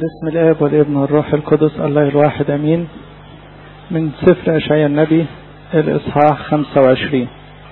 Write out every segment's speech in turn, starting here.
بسم الآب والابن والروح القدس الله الواحد أمين من سفر أشعياء النبي الإصحاح 25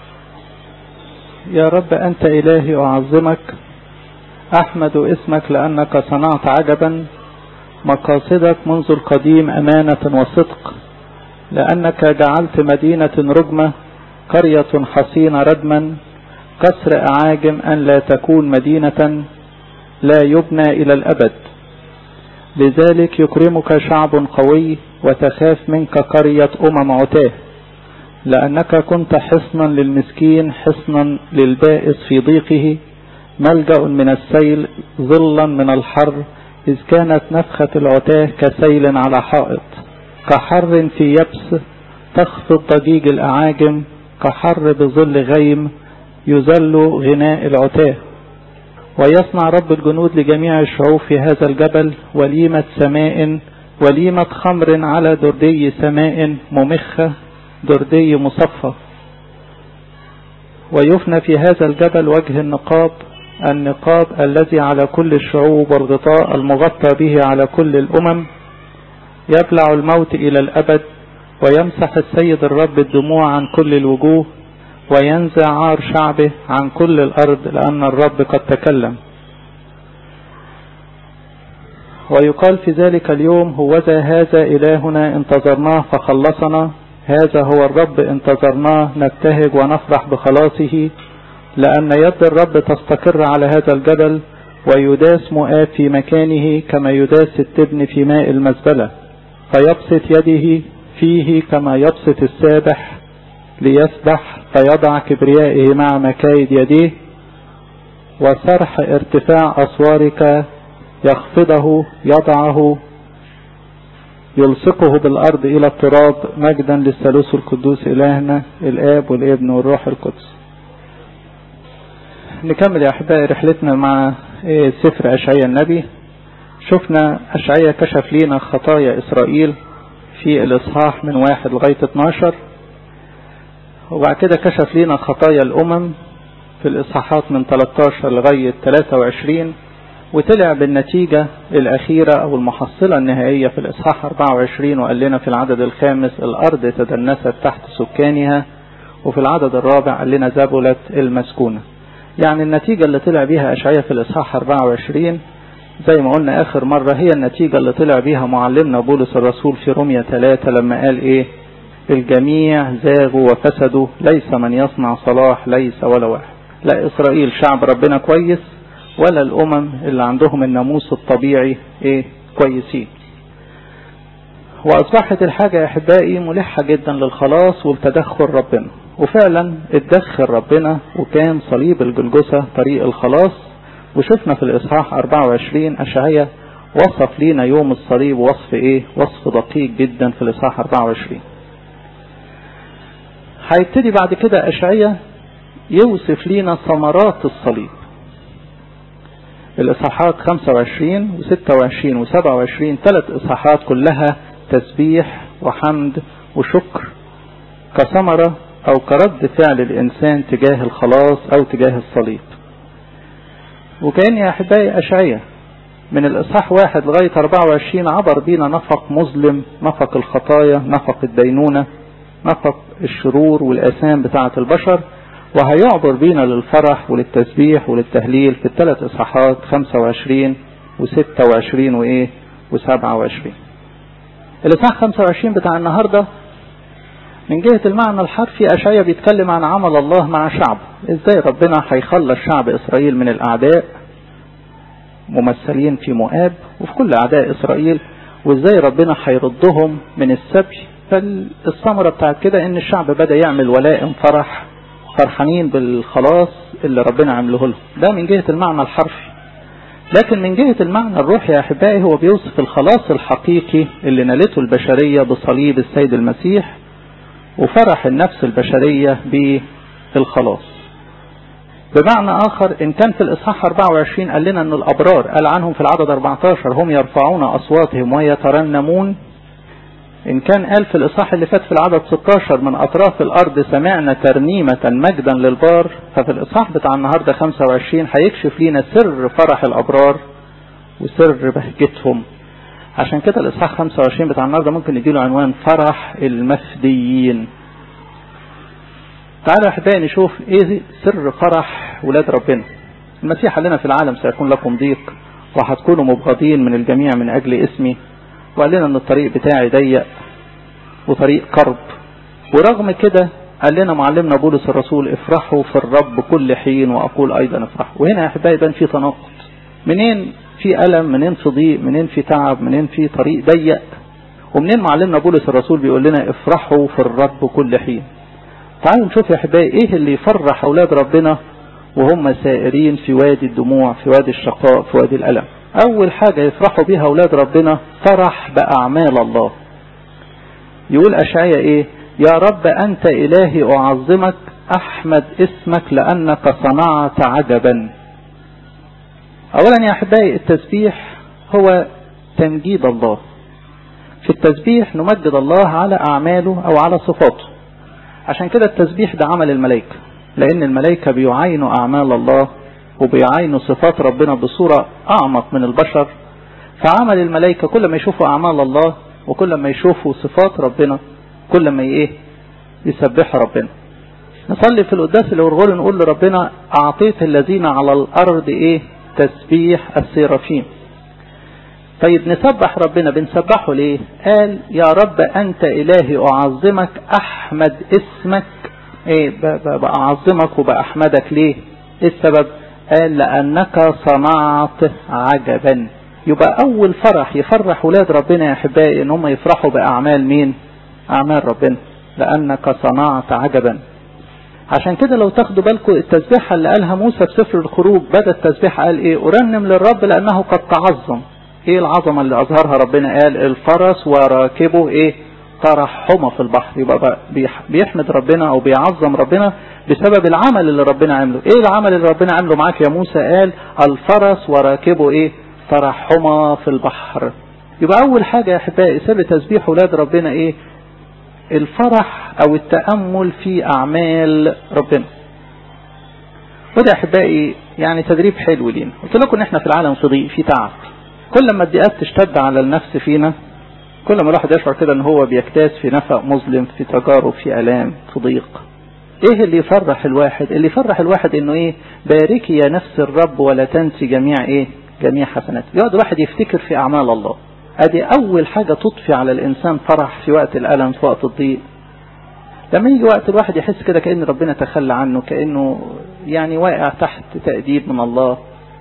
يا رب أنت إلهي أعظمك أحمد اسمك لأنك صنعت عجبا مقاصدك منذ القديم أمانة وصدق لأنك جعلت مدينة رجمة قرية حصين ردما قصر أعاجم أن لا تكون مدينة لا يبنى إلى الأبد لذلك يكرمك شعب قوي وتخاف منك قرية أمم عتاه لأنك كنت حصنا للمسكين حصنا للبائس في ضيقه ملجأ من السيل ظلا من الحر إذ كانت نفخة العتاه كسيل على حائط كحر في يبس تخفض ضجيج الأعاجم كحر بظل غيم يذل غناء العتاه ويصنع رب الجنود لجميع الشعوب في هذا الجبل وليمة سماء وليمة خمر على دردي سماء ممخة دردي مصفى ويفنى في هذا الجبل وجه النقاب النقاب الذي على كل الشعوب والغطاء المغطى به على كل الأمم يبلع الموت إلى الأبد ويمسح السيد الرب الدموع عن كل الوجوه وينزع عار شعبه عن كل الأرض لأن الرب قد تكلم ويقال في ذلك اليوم هوذا هذا إلهنا انتظرناه فخلصنا هذا هو الرب انتظرناه نبتهج ونفرح بخلاصه لأن يد الرب تستقر على هذا الجبل ويداس مؤاب في مكانه كما يداس التبن في ماء المزبلة فيبسط يده فيه كما يبسط السابح ليسبح فيضع كبريائه مع مكايد يديه وصرح ارتفاع أسوارك يخفضه يضعه يلصقه بالأرض إلى التراب مجدا للثالوث القدوس إلهنا الآب والابن والروح القدس نكمل يا أحبائي رحلتنا مع سفر أشعياء النبي شفنا أشعياء كشف لنا خطايا إسرائيل في الإصحاح من واحد لغاية 12 وبعد كده كشف لنا خطايا الأمم في الإصحاحات من 13 لغاية 23 وطلع بالنتيجة الأخيرة أو المحصلة النهائية في الإصحاح 24 وقال لنا في العدد الخامس الأرض تدنست تحت سكانها وفي العدد الرابع قال لنا زبلت المسكونة يعني النتيجة اللي طلع بيها أشعية في الإصحاح 24 زي ما قلنا آخر مرة هي النتيجة اللي طلع بيها معلمنا بولس الرسول في رومية 3 لما قال إيه الجميع زاغوا وفسدوا ليس من يصنع صلاح ليس ولا واحد لا إسرائيل شعب ربنا كويس ولا الأمم اللي عندهم الناموس الطبيعي إيه كويسين وأصبحت الحاجة يا أحبائي ملحة جدا للخلاص والتدخل ربنا وفعلا اتدخل ربنا وكان صليب الجلجسة طريق الخلاص وشفنا في الإصحاح 24 أشعية وصف لينا يوم الصليب وصف إيه وصف دقيق جدا في الإصحاح 24 هيبتدي بعد كده أشعية يوصف لينا ثمرات الصليب الإصحاحات 25 و26 و27 ثلاث إصحاحات كلها تسبيح وحمد وشكر كثمرة أو كرد فعل الإنسان تجاه الخلاص أو تجاه الصليب وكأن يا أحبائي أشعية من الإصحاح واحد لغاية 24 عبر بينا نفق مظلم نفق الخطايا نفق الدينونة نفق الشرور والآثام بتاعة البشر وهيعبر بينا للفرح وللتسبيح وللتهليل في الثلاث إصحاحات 25 و26 وإيه و27 الإصحاح 25 بتاع النهاردة من جهة المعنى الحرفي أشعيا بيتكلم عن عمل الله مع شعبه إزاي ربنا هيخلص شعب إسرائيل من الأعداء ممثلين في مؤاب وفي كل أعداء إسرائيل وإزاي ربنا هيردهم من السبي فالثمرة بتاعت كده إن الشعب بدأ يعمل ولائم فرح فرحانين بالخلاص اللي ربنا عمله لهم ده من جهة المعنى الحرفي لكن من جهة المعنى الروحي يا أحبائي هو بيوصف الخلاص الحقيقي اللي نالته البشرية بصليب السيد المسيح وفرح النفس البشرية بالخلاص بمعنى آخر إن كان في الإصحاح 24 قال لنا أن الأبرار قال عنهم في العدد 14 هم يرفعون أصواتهم ويترنمون إن كان قال في الإصحاح اللي فات في العدد 16 من أطراف الأرض سمعنا ترنيمة مجدا للبار ففي الإصحاح بتاع النهاردة 25 هيكشف لنا سر فرح الأبرار وسر بهجتهم عشان كده الإصحاح 25 بتاع النهارده ممكن نديله عنوان فرح المفديين تعالوا يا أحبائي نشوف إيه سر فرح ولاد ربنا المسيح قال لنا في العالم سيكون لكم ضيق وهتكونوا مبغضين من الجميع من أجل اسمي وقال لنا أن الطريق بتاعي ضيق وطريق قرب ورغم كده قال لنا معلمنا بولس الرسول افرحوا في الرب كل حين وأقول أيضا افرحوا وهنا يا أحبائي يبان في تناقض منين في ألم منين في ضيق منين في تعب منين في طريق ضيق ومنين معلمنا بولس الرسول بيقول لنا افرحوا في الرب كل حين تعالوا نشوف يا أحبائي إيه اللي يفرح أولاد ربنا وهم سائرين في وادي الدموع في وادي الشقاء في وادي الألم أول حاجة يفرحوا بها أولاد ربنا فرح بأعمال الله يقول أشعية إيه يا رب أنت إلهي أعظمك أحمد اسمك لأنك صنعت عجبا أولا يا أحبائي التسبيح هو تمجيد الله في التسبيح نمجد الله على أعماله أو على صفاته عشان كده التسبيح ده عمل الملائكة لأن الملائكة بيعاينوا أعمال الله وبيعاينوا صفات ربنا بصورة أعمق من البشر فعمل الملائكة كل ما يشوفوا أعمال الله وكل ما يشوفوا صفات ربنا كل ما إيه يسبحوا ربنا نصلي في القداس اللي ورغول نقول لربنا أعطيت الذين على الأرض إيه تسبيح السيرافيم طيب نسبح ربنا بنسبحه ليه قال يا رب أنت إلهي أعظمك أحمد اسمك ايه بأعظمك وبأحمدك ليه ايه السبب قال لأنك صنعت عجبا يبقى أول فرح يفرح ولاد ربنا يا أحبائي إن هم يفرحوا بأعمال مين أعمال ربنا لأنك صنعت عجبا عشان كده لو تاخدوا بالكم التسبيحة اللي قالها موسى في سفر الخروج بدأ التسبيحة قال ايه أرنم للرب لأنه قد تعظم ايه العظمة اللي أظهرها ربنا قال الفرس وراكبه ايه ترحمه في البحر يبقى بيحمد ربنا او بيعظم ربنا بسبب العمل اللي ربنا عمله ايه العمل اللي ربنا عمله معاك يا موسى قال الفرس وراكبه ايه ترحمه في البحر يبقى اول حاجة يا احبائي سر تسبيح ولاد ربنا ايه الفرح او التأمل في اعمال ربنا وده احبائي يعني تدريب حلو لينا قلت لكم ان احنا في العالم في ضيق في تعب كل ما الضيقات تشتد على النفس فينا كل ما الواحد يشعر كده ان هو بيجتاز في نفق مظلم في تجارب في الام في ضيق ايه اللي يفرح الواحد اللي يفرح الواحد انه ايه باركي يا نفس الرب ولا تنسي جميع ايه جميع حسنات يقعد الواحد يفتكر في اعمال الله ادي اول حاجة تضفي على الانسان فرح في وقت الالم في وقت الضيق لما يجي وقت الواحد يحس كده كأن ربنا تخلى عنه كأنه يعني واقع تحت تأديب من الله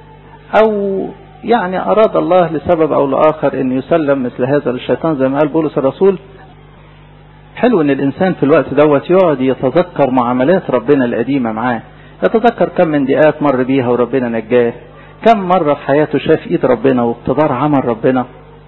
او يعني أراد الله لسبب أو لآخر أن يسلم مثل هذا للشيطان زي ما قال بولس الرسول حلو أن الإنسان في الوقت دوت يقعد يتذكر معاملات ربنا القديمة معاه يتذكر كم من دقات مر بيها وربنا نجاه كم مرة في حياته شاف إيد ربنا واقتدار عمل ربنا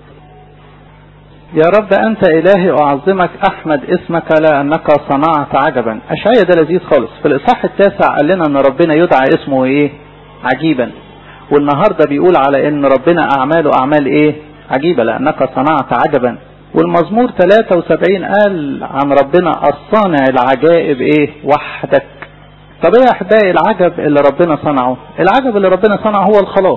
يا رب أنت إلهي أعظمك أحمد اسمك لأنك صنعت عجبا أشعية ده لذيذ خالص في الإصحاح التاسع قال لنا أن ربنا يدعى اسمه إيه عجيبا والنهاردة بيقول على ان ربنا اعماله اعمال ايه عجيبة لانك صنعت عجبا والمزمور 73 قال عن ربنا الصانع العجائب ايه وحدك طب ايه يا احبائي العجب اللي ربنا صنعه العجب اللي ربنا صنعه هو الخلاص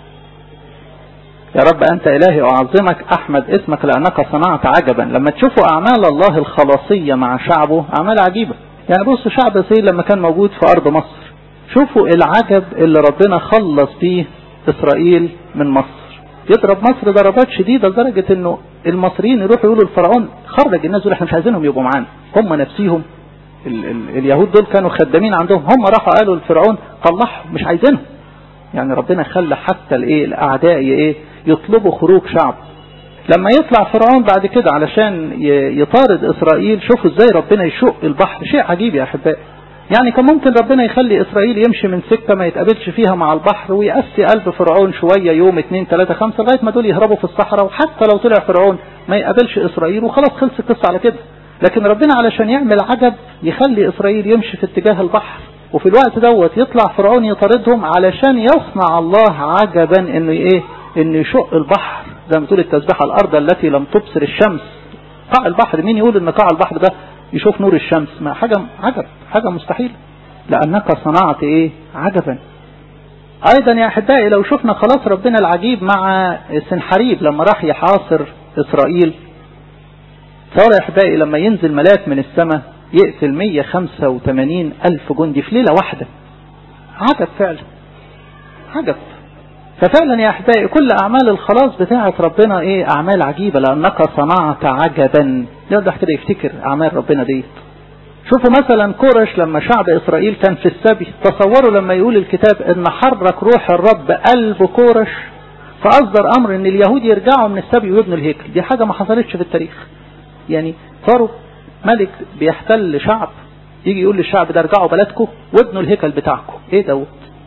يا رب انت الهي اعظمك احمد اسمك لانك صنعت عجبا لما تشوفوا اعمال الله الخلاصية مع شعبه اعمال عجيبة يعني بصوا شعب اسرائيل لما كان موجود في ارض مصر شوفوا العجب اللي ربنا خلص بيه اسرائيل من مصر يضرب مصر ضربات شديدة لدرجة انه المصريين يروحوا يقولوا لفرعون خرج الناس دول احنا مش عايزينهم يبقوا معانا هم نفسيهم ال ال اليهود دول كانوا خدامين عندهم هم راحوا قالوا لفرعون طلعهم مش عايزينهم يعني ربنا خلى حتى الايه الاعداء ايه يطلبوا خروج شعب لما يطلع فرعون بعد كده علشان يطارد اسرائيل شوفوا ازاي ربنا يشق البحر شيء عجيب يا احبائي يعني كان ممكن ربنا يخلي إسرائيل يمشي من سكة ما يتقابلش فيها مع البحر ويأسي قلب فرعون شوية يوم اتنين تلاتة خمسة لغاية ما دول يهربوا في الصحراء وحتى لو طلع فرعون ما يقابلش إسرائيل وخلاص خلص القصة على كده لكن ربنا علشان يعمل عجب يخلي إسرائيل يمشي في اتجاه البحر وفي الوقت دوت يطلع فرعون يطاردهم علشان يصنع الله عجبا انه ايه انه يشق البحر زي ما تقول التسبيحة الارض التي لم تبصر الشمس قاع البحر مين يقول ان قاع البحر ده يشوف نور الشمس ما حاجة عجب حاجة مستحيل لأنك صنعت إيه عجبا ايضا يا احبائي لو شفنا خلاص ربنا العجيب مع سنحريب لما راح يحاصر اسرائيل تصور يا احبائي لما ينزل ملاك من السماء يقتل 185 الف جندي في ليله واحده عجب فعلا عجب ففعلا يا احبائي كل اعمال الخلاص بتاعه ربنا ايه اعمال عجيبه لانك صنعت عجبا يقدر كده يفتكر اعمال ربنا ديت شوفوا مثلا كورش لما شعب اسرائيل كان في السبي تصوروا لما يقول الكتاب ان حرك روح الرب قلب كورش فاصدر امر ان اليهود يرجعوا من السبي ويبنوا الهيكل دي حاجه ما حصلتش في التاريخ يعني صاروا ملك بيحتل شعب يجي يقول للشعب ده ارجعوا بلدكم وابنوا الهيكل بتاعكم ايه دوت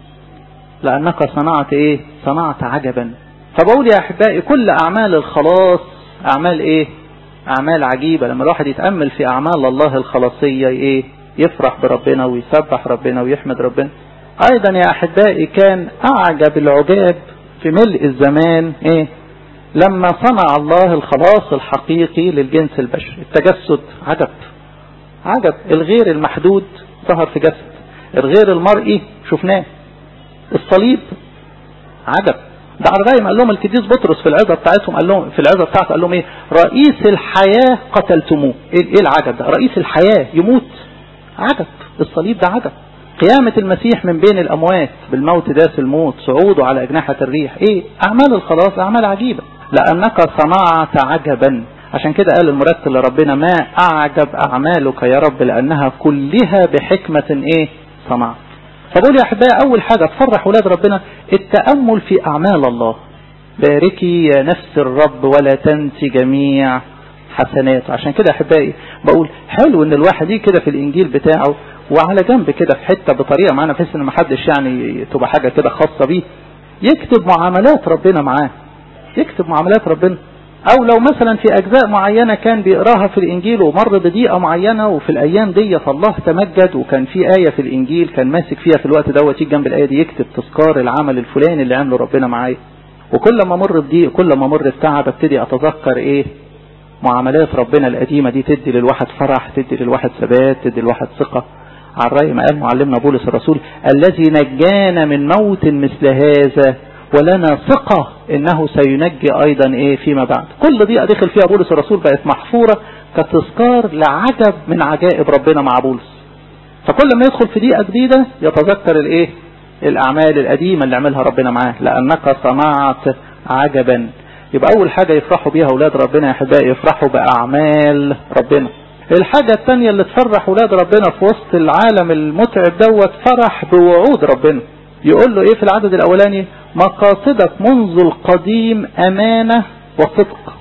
لانك صنعت ايه صنعت عجبا فبقول يا احبائي كل اعمال الخلاص اعمال ايه اعمال عجيبة لما الواحد يتأمل في اعمال الله الخلاصية ايه يفرح بربنا ويسبح ربنا ويحمد ربنا ايضا يا احبائي كان اعجب العجاب في ملء الزمان ايه لما صنع الله الخلاص الحقيقي للجنس البشري التجسد عجب عجب الغير المحدود ظهر في جسد الغير المرئي شفناه الصليب عجب ده على رأي ما قال لهم القديس بطرس في العظة بتاعتهم قال لهم في العظة بتاعته قال لهم ايه رئيس الحياة قتلتموه ايه, إيه العجب ده رئيس الحياة يموت عجب الصليب ده عجب قيامة المسيح من بين الأموات بالموت داس الموت صعوده على أجنحة الريح ايه أعمال الخلاص أعمال عجيبة لأنك صنعت عجبا عشان كده قال المرتل لربنا ما أعجب أعمالك يا رب لأنها كلها بحكمة ايه صنعت فبقول يا أحبائي أول حاجة تفرح ولاد ربنا التأمل في أعمال الله باركي يا نفس الرب ولا تنسي جميع حسناته عشان كده أحبائي بقول حلو إن الواحد يجي كده في الإنجيل بتاعه وعلى جنب كده في حتة بطريقة معانا بحيث إن محدش يعني تبقى حاجة كده خاصة بيه يكتب معاملات ربنا معاه يكتب معاملات ربنا او لو مثلا في اجزاء معينة كان بيقراها في الانجيل ومر بضيقة معينة وفي الايام دي فالله تمجد وكان في آية في الانجيل كان ماسك فيها في الوقت دوت يجي جنب الآية دي يكتب تذكار العمل الفلاني اللي عمله ربنا معايا وكل ما مر بضيق كل ما مر بتعب ابتدي اتذكر ايه معاملات ربنا القديمة دي تدي للواحد فرح تدي للواحد ثبات تدي للواحد ثقة على الرأي ما قال معلمنا بولس الرسول الذي نجانا من موت مثل هذا ولنا ثقة انه سينجي ايضا ايه فيما بعد كل دي دخل فيها بولس الرسول بقت محفورة كتذكار لعجب من عجائب ربنا مع بولس فكل ما يدخل في دقيقة جديدة يتذكر الايه الاعمال القديمة اللي عملها ربنا معاه لانك صنعت عجبا يبقى اول حاجة يفرحوا بيها اولاد ربنا يا احبائي يفرحوا باعمال ربنا الحاجة الثانية اللي تفرح ولاد ربنا في وسط العالم المتعب دوت فرح بوعود ربنا يقول له ايه في العدد الاولاني مقاصدك منذ القديم امانة وصدق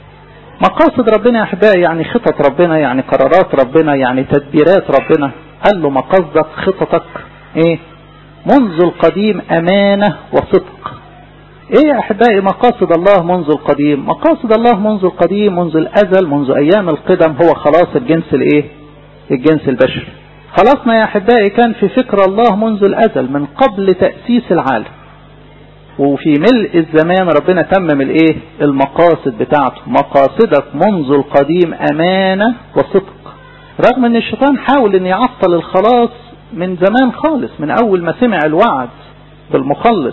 مقاصد ربنا يا احبائي يعني خطط ربنا يعني قرارات ربنا يعني تدبيرات ربنا قال له مقاصدك خططك ايه منذ القديم امانة وصدق ايه يا احبائي مقاصد الله منذ القديم مقاصد الله منذ القديم منذ الازل منذ ايام القدم هو خلاص الجنس الايه الجنس البشري خلاصنا يا احبائي كان في فكر الله منذ الازل من قبل تأسيس العالم وفي ملء الزمان ربنا تمم الايه المقاصد بتاعته مقاصدك منذ القديم امانة وصدق رغم ان الشيطان حاول ان يعطل الخلاص من زمان خالص من اول ما سمع الوعد بالمخلص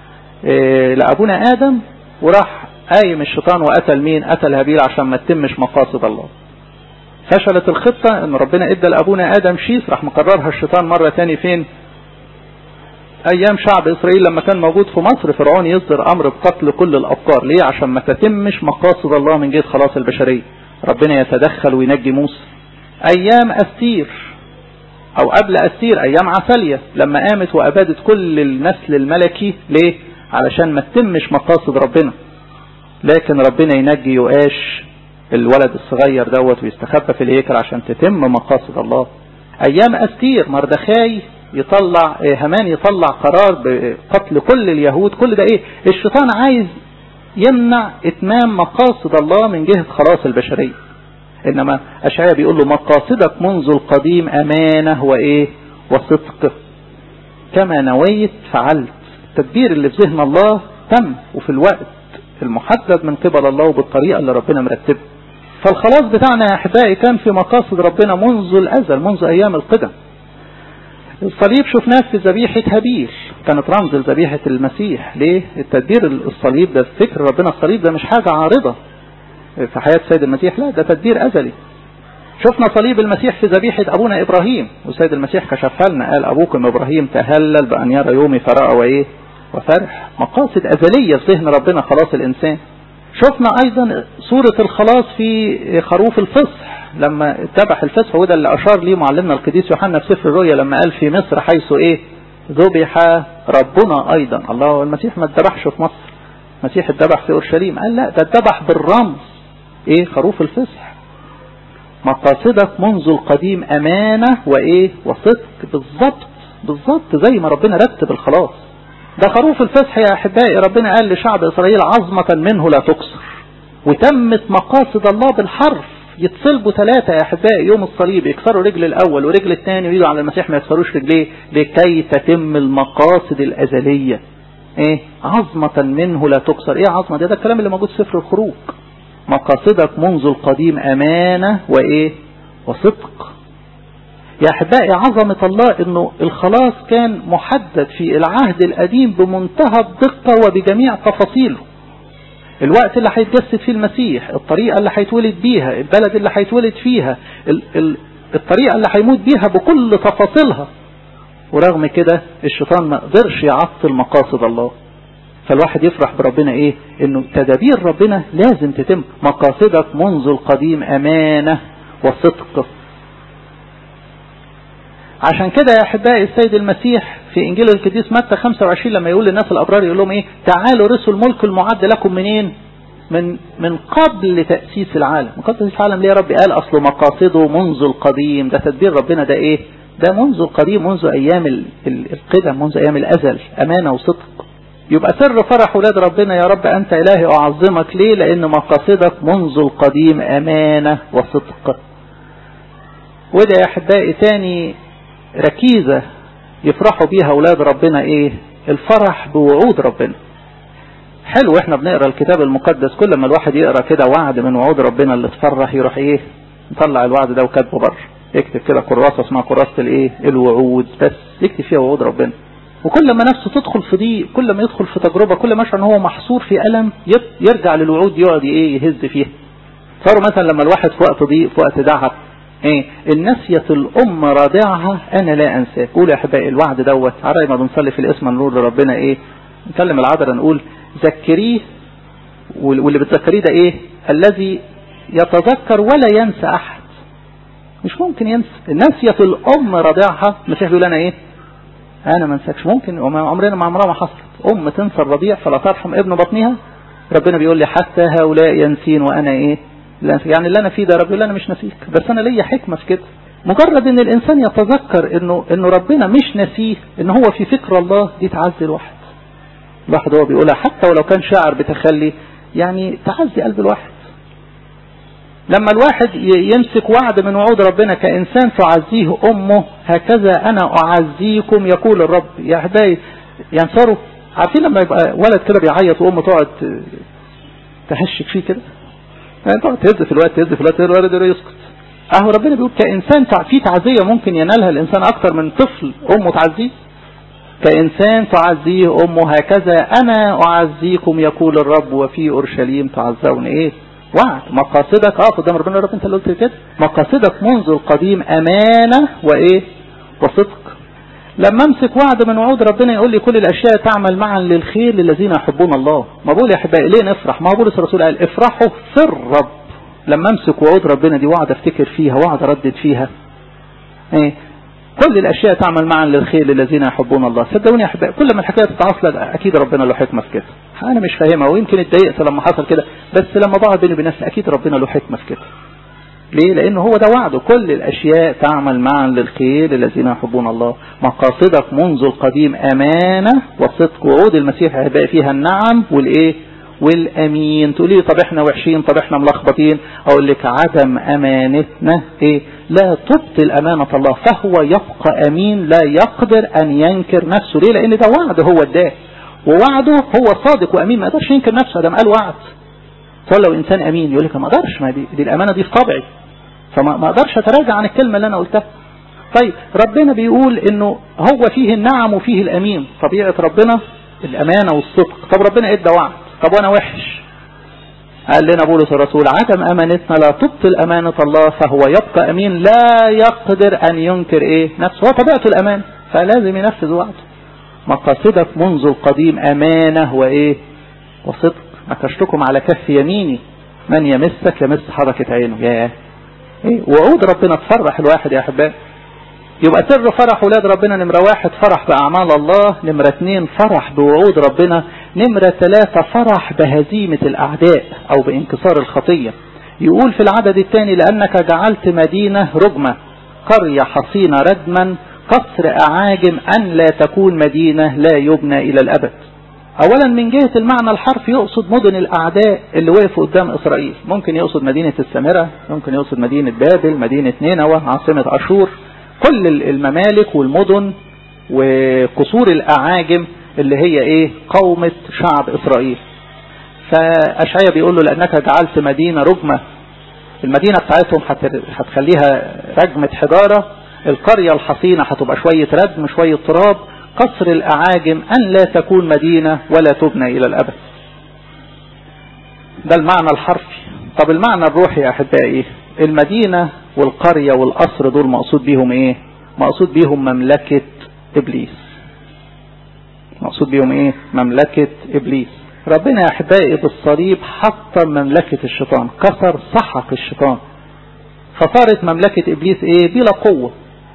إيه لابونا ادم وراح قايم الشيطان وقتل مين قتل هابيل عشان ما تتمش مقاصد الله فشلت الخطة ان ربنا ادى لابونا ادم شيس راح مكررها الشيطان مرة تاني فين ايام شعب اسرائيل لما كان موجود في مصر فرعون يصدر امر بقتل كل الابقار ليه عشان ما تتمش مقاصد الله من جهة خلاص البشرية ربنا يتدخل وينجي موسى ايام استير او قبل استير ايام عسالية لما قامت وابادت كل النسل الملكي ليه علشان ما تتمش مقاصد ربنا لكن ربنا ينجي يؤاش الولد الصغير دوت ويستخبى في الهيكل عشان تتم مقاصد الله ايام استير مردخاي يطلع همان يطلع قرار بقتل كل اليهود كل ده ايه الشيطان عايز يمنع اتمام مقاصد الله من جهة خلاص البشرية انما اشعياء بيقول له مقاصدك منذ القديم امانة وايه وصدق كما نويت فعلت التدبير اللي في ذهن الله تم وفي الوقت المحدد من قبل الله وبالطريقة اللي ربنا مرتبها فالخلاص بتاعنا يا احبائي كان في مقاصد ربنا منذ الازل منذ ايام القدم الصليب شفناه في ذبيحة هابيل كانت رمز لذبيحة المسيح ليه التدبير الصليب ده فكر ربنا الصليب ده مش حاجة عارضة في حياة سيد المسيح لا ده تدبير أزلي شفنا صليب المسيح في ذبيحة أبونا إبراهيم وسيد المسيح كشفها لنا قال أبوكم إبراهيم تهلل بأن يرى يومي فرأى وإيه وفرح مقاصد أزلية في ذهن ربنا خلاص الإنسان شفنا أيضا صورة الخلاص في خروف الفصح لما اتبح الفصح وده اللي أشار ليه معلمنا القديس يوحنا في سفر الرؤيا لما قال في مصر حيث إيه ذبح ربنا أيضا الله المسيح ما اتذبحش في مصر المسيح اتذبح في أورشليم قال لا ده اتذبح بالرمز إيه خروف الفصح مقاصدك منذ القديم أمانة وإيه وصدق بالظبط بالظبط زي ما ربنا رتب الخلاص ده خروف الفصح يا أحبائي ربنا قال لشعب إسرائيل عظمة منه لا تكسر وتمت مقاصد الله بالحرف يتصلبوا ثلاثة يا أحبائي يوم الصليب يكسروا رجل الأول ورجل الثاني ويجوا على المسيح ما يكسروش رجليه لكي تتم المقاصد الأزلية إيه عظمة منه لا تكسر إيه عظمة ده, ده الكلام اللي موجود في سفر الخروج مقاصدك منذ القديم أمانة وإيه وصدق يا أحبائي عظمة الله أنه الخلاص كان محدد في العهد القديم بمنتهى الدقة وبجميع تفاصيله الوقت اللي هيتجسد فيه المسيح الطريقة اللي هيتولد بيها البلد اللي هيتولد فيها الطريقة اللي هيموت بيها بكل تفاصيلها ورغم كده الشيطان ما قدرش يعطل مقاصد الله فالواحد يفرح بربنا ايه انه تدابير ربنا لازم تتم مقاصدك منذ القديم امانة وصدق عشان كده يا احبائي السيد المسيح في انجيل القديس متى 25 لما يقول للناس الابرار يقول لهم ايه تعالوا رسوا الملك المعد لكم منين من من قبل تأسيس العالم من قبل تأسيس العالم ليه يا رب قال اصله مقاصده منذ القديم ده تدبير ربنا ده ايه ده منذ القديم منذ ايام القدم منذ ايام الازل امانة وصدق يبقى سر فرح ولاد ربنا يا رب أنت إلهي أعظمك ليه لأن مقاصدك منذ القديم أمانة وصدق وده يا أحبائي تاني ركيزة يفرحوا بيها أولاد ربنا إيه الفرح بوعود ربنا حلو احنا بنقرا الكتاب المقدس كل ما الواحد يقرا كده وعد من وعود ربنا اللي تفرح يروح ايه نطلع الوعد ده وكاتبه بره يكتب كده كراسه اسمها كراسه الايه الوعود بس يكتب فيها وعود ربنا وكل ما نفسه تدخل في ضيق كل ما يدخل في تجربة كل ما يشعر ان هو محصور في ألم يرجع للوعود يقعد ايه يهز فيها صاروا مثلا لما الواحد في وقت ضيق في وقت دعب ايه النسية الأم رادعها أنا لا أنساك قول يا أحبائي الوعد دوت عرأي ما بنصلي في الاسم نقول لربنا ايه نكلم العذراء نقول ذكريه واللي بتذكريه ده ايه الذي يتذكر ولا ينسى أحد مش ممكن ينسى النسية الأم رادعها المسيح بيقول أنا ايه انا ما انساكش ممكن عمرنا ما عمرها ما حصلت ام تنسى الرضيع فلا ترحم ابن بطنها ربنا بيقول لي حتى هؤلاء ينسين وانا ايه يعني اللي انا فيه ده رب يقول انا مش نسيك بس انا ليا حكمه في كده مجرد ان الانسان يتذكر انه انه ربنا مش نسيه ان هو في فكر الله دي تعزي الواحد الواحد هو بيقولها حتى ولو كان شاعر بتخلي يعني تعزي قلب الواحد لما الواحد يمسك وعد من وعود ربنا كإنسان تعزيه أمه هكذا أنا أعزيكم يقول الرب يا أحبائي ينصروا عارفين لما يبقى ولد كده بيعيط وأمه تقعد تهشك فيه كده يعني تقعد تهز في الوقت تهز في الوقت الولد يسكت أهو ربنا بيقول كإنسان في تعزية ممكن ينالها الإنسان أكتر من طفل أمه تعزيه كإنسان تعزيه أمه هكذا أنا أعزيكم يقول الرب وفي أورشليم تعزون إيه وعد مقاصدك اه قدام ربنا رب انت اللي قلت كده مقاصدك منذ القديم امانه وايه وصدق لما امسك وعد من وعود ربنا يقول لي كل الاشياء تعمل معا للخير للذين يحبون الله ما بقول يا احبائي ليه نفرح ما بولس الرسول قال افرحوا في الرب لما امسك وعود ربنا دي وعد افتكر فيها وعد اردد فيها ايه كل الاشياء تعمل معا للخير للذين يحبون الله صدقوني يا احبائي كل ما الحكايه تتعصلك اكيد ربنا له حكمه في كده انا مش فاهمها ويمكن اتضايقت لما حصل كده بس لما بقعد بيني وبين نفسي اكيد ربنا له حكمه في كده ليه لان هو ده وعده كل الاشياء تعمل معا للخير للذين يحبون الله مقاصدك منذ القديم امانه وصدق وعود المسيح هيبقى فيها النعم والايه والامين تقولي لي طب احنا وحشين طب احنا ملخبطين اقول لك عدم امانتنا ايه لا تبطل امانه الله فهو يبقى امين لا يقدر ان ينكر نفسه ليه لان ده وعد هو اداه ووعده هو صادق وامين ما يقدرش ينكر نفسه ده قال وعد فلو انسان امين يقول لك ما اقدرش ما دي, دي الامانه دي في طبعي فما ما اقدرش اتراجع عن الكلمه اللي انا قلتها طيب ربنا بيقول انه هو فيه النعم وفيه الامين طبيعة ربنا الامانة والصدق طب ربنا ادى وعد طب وانا وحش قال لنا بولس الرسول عدم امانتنا لا تبطل امانة الله فهو يبقى امين لا يقدر ان ينكر ايه نفسه هو طبيعته الامان فلازم ينفذ وعده مقاصدك منذ القديم امانة وايه وصدق نكشتكم على كف يميني من يمسك يمس حركة عينه ياه ايه وعود ربنا تفرح الواحد يا احبائي يبقى سر فرح ولاد ربنا نمرة واحد فرح بأعمال الله نمرة اتنين فرح بوعود ربنا نمرة ثلاثة فرح بهزيمة الأعداء أو بانكسار الخطية يقول في العدد الثاني لأنك جعلت مدينة رجمة قرية حصينة ردما قصر أعاجم أن لا تكون مدينة لا يبنى إلى الأبد أولا من جهة المعنى الحرفي يقصد مدن الأعداء اللي وقفوا قدام إسرائيل ممكن يقصد مدينة السامرة ممكن يقصد مدينة بابل مدينة نينوى عاصمة أشور كل الممالك والمدن وقصور الأعاجم اللي هي ايه قومة شعب إسرائيل فأشعيا بيقول له لأنك جعلت مدينة رجمة المدينة بتاعتهم هتخليها رجمة حجارة القرية الحصينة هتبقى شوية ردم شوية تراب قصر الأعاجم أن لا تكون مدينة ولا تبنى إلى الأبد ده المعنى الحرفي طب المعنى الروحي يا أحبائي المدينة والقرية والقصر دول مقصود بيهم ايه مقصود بيهم مملكة ابليس مقصود بيهم ايه مملكة ابليس ربنا يا احبائي بالصليب حطم مملكة الشيطان كسر سحق الشيطان فصارت مملكة ابليس ايه بلا قوة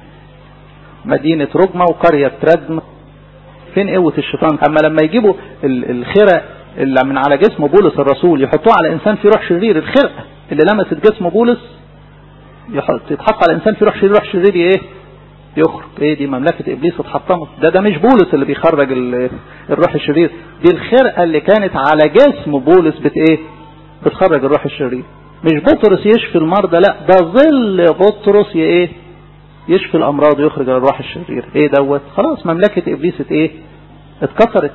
مدينة رجمة وقرية ردم فين قوة الشيطان اما لما يجيبوا الخرق اللي من على جسم بولس الرسول يحطوه على انسان في روح شرير الخرقة اللي لمست جسم بولس يحط يتحط على الانسان في روح شرير روح شرير ايه يخرج ايه دي مملكة ابليس اتحطمت ده ده مش بولس اللي بيخرج الروح الشرير دي الخرقة اللي كانت على جسم بولس بت ايه بتخرج الروح الشرير مش بطرس يشفي المرضى لا ده ظل بطرس ايه يشفي الامراض ويخرج الروح الشرير ايه دوت خلاص مملكة ابليس ايه اتكسرت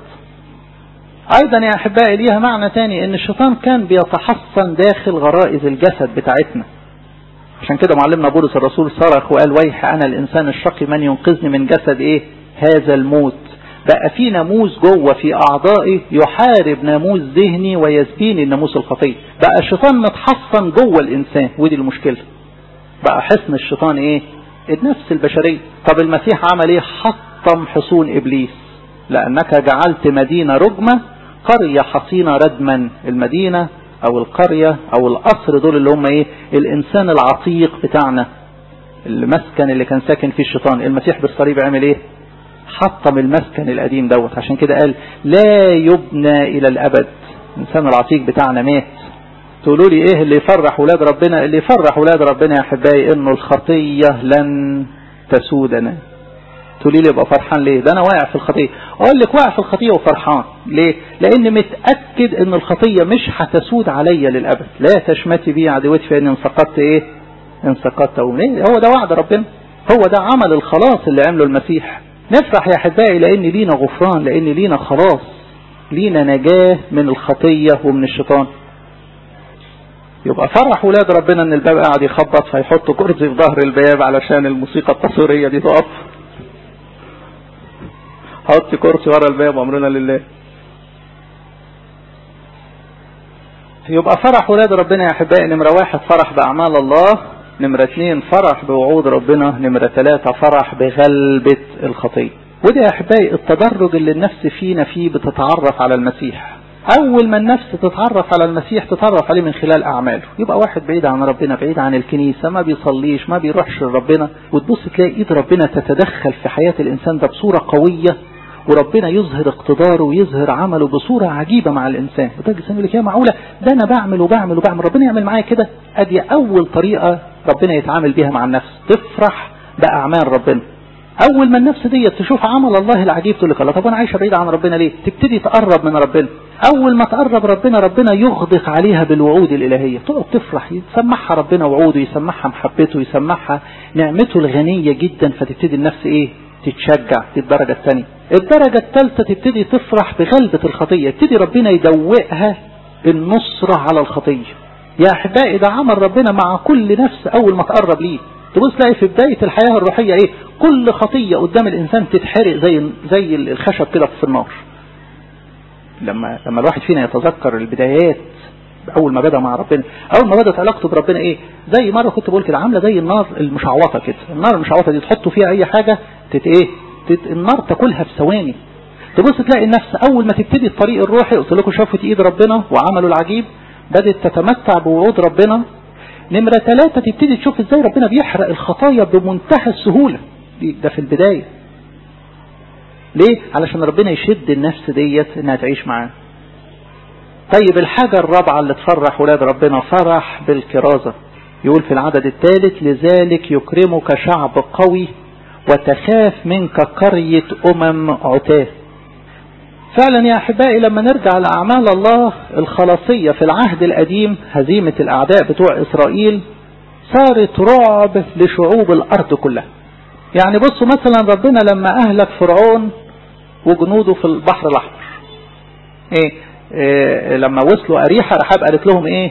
ايضا يا احبائي ليها معنى تاني ان الشيطان كان بيتحصن داخل غرائز الجسد بتاعتنا عشان كده معلمنا بولس الرسول صرخ وقال ويح انا الانسان الشقي من ينقذني من جسد ايه هذا الموت بقى في ناموس جوه في اعضائي يحارب ناموس ذهني ويسبيني الناموس الخطيه بقى الشيطان متحصن جوه الانسان ودي المشكله بقى حصن الشيطان ايه النفس البشريه طب المسيح عمل ايه حطم حصون ابليس لانك جعلت مدينه رجمه قريه حصينه ردما المدينه او القرية او القصر دول اللي هم ايه الانسان العتيق بتاعنا المسكن اللي كان ساكن فيه الشيطان المسيح بالصليب عمل ايه حطم المسكن القديم دوت عشان كده قال لا يبنى الى الابد الانسان العتيق بتاعنا مات تقولوا لي ايه اللي يفرح ولاد ربنا اللي يفرح ولاد ربنا يا احبائي انه الخطية لن تسودنا تقولي لي يبقى فرحان ليه ده انا واقع في الخطية اقول لك واقع في الخطية وفرحان ليه لان متأكد ان الخطية مش هتسود عليا للابد لا تشمتي بي عدوتي فان انسقطت ايه انسقطت او ايه هو ده وعد ربنا هو ده عمل الخلاص اللي عمله المسيح نفرح يا احبائي لان لينا غفران لان لينا خلاص لينا نجاة من الخطية ومن الشيطان يبقى فرح ولاد ربنا ان الباب قاعد يخبط فيحطوا كرسي في ظهر الباب علشان الموسيقى التصويرية دي تقف حط كرسي ورا الباب امرنا لله يبقى فرح ولاد ربنا يا احبائي نمرة واحد فرح باعمال الله نمرة اثنين فرح بوعود ربنا نمرة ثلاثة فرح بغلبة الخطية وده يا احبائي التدرج اللي النفس فينا فيه بتتعرف على المسيح اول ما النفس تتعرف على المسيح تتعرف عليه من خلال اعماله يبقى واحد بعيد عن ربنا بعيد عن الكنيسة ما بيصليش ما بيروحش لربنا وتبص تلاقي ايد ربنا تتدخل في حياة الانسان ده بصورة قوية وربنا يظهر اقتداره ويظهر عمله بصورة عجيبة مع الإنسان وتجي الإنسان يقول لك يا معقولة ده أنا بعمل وبعمل وبعمل ربنا يعمل معايا كده أدي أول طريقة ربنا يتعامل بيها مع النفس تفرح بأعمال ربنا أول ما النفس دي تشوف عمل الله العجيب تقول لك الله طب أنا عايشة بعيد عن ربنا ليه تبتدي تقرب من ربنا أول ما تقرب ربنا ربنا يغدق عليها بالوعود الإلهية تقعد تفرح يسمعها ربنا وعوده يسمعها محبته يسمعها نعمته الغنية جدا فتبتدي النفس إيه تتشجع في الدرجة الثانية الدرجة الثالثة تبتدي تفرح بغلبة الخطية يبتدي ربنا يدوقها النصرة على الخطية يا أحبائي ده عمل ربنا مع كل نفس أول ما تقرب ليه تبص تلاقي في بداية الحياة الروحية ايه كل خطية قدام الانسان تتحرق زي زي الخشب كده في النار لما لما الواحد فينا يتذكر البدايات اول ما بدا مع ربنا اول ما بدات علاقته بربنا ايه زي مره كنت بقول كده عامله زي النار المشعوطه كده النار المشعوطه دي تحطوا فيها اي حاجه تت ايه تت النار تاكلها في ثواني تبص تلاقي النفس اول ما تبتدي الطريق الروحي قلت لكم شافت ايد ربنا وعملوا العجيب بدات تتمتع بوعود ربنا نمرة ثلاثة تبتدي تشوف ازاي ربنا بيحرق الخطايا بمنتهى السهولة ده في البداية ليه؟ علشان ربنا يشد النفس ديت انها تعيش معاه طيب الحاجة الرابعة اللي تفرح ولاد ربنا فرح بالكرازة يقول في العدد الثالث لذلك يكرمك شعب قوي وتخاف منك قرية أمم عتاه فعلا يا أحبائي لما نرجع لأعمال الله الخلاصية في العهد القديم هزيمة الأعداء بتوع إسرائيل صارت رعب لشعوب الأرض كلها يعني بصوا مثلا ربنا لما أهلك فرعون وجنوده في البحر الأحمر إيه, إيه لما وصلوا أريحة رحاب قالت لهم إيه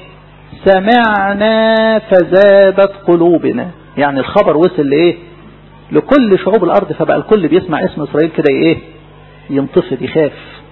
سمعنا فزادت قلوبنا يعني الخبر وصل لإيه لكل شعوب الأرض فبقى الكل بيسمع اسم إسرائيل كده إيه ينتفض يخاف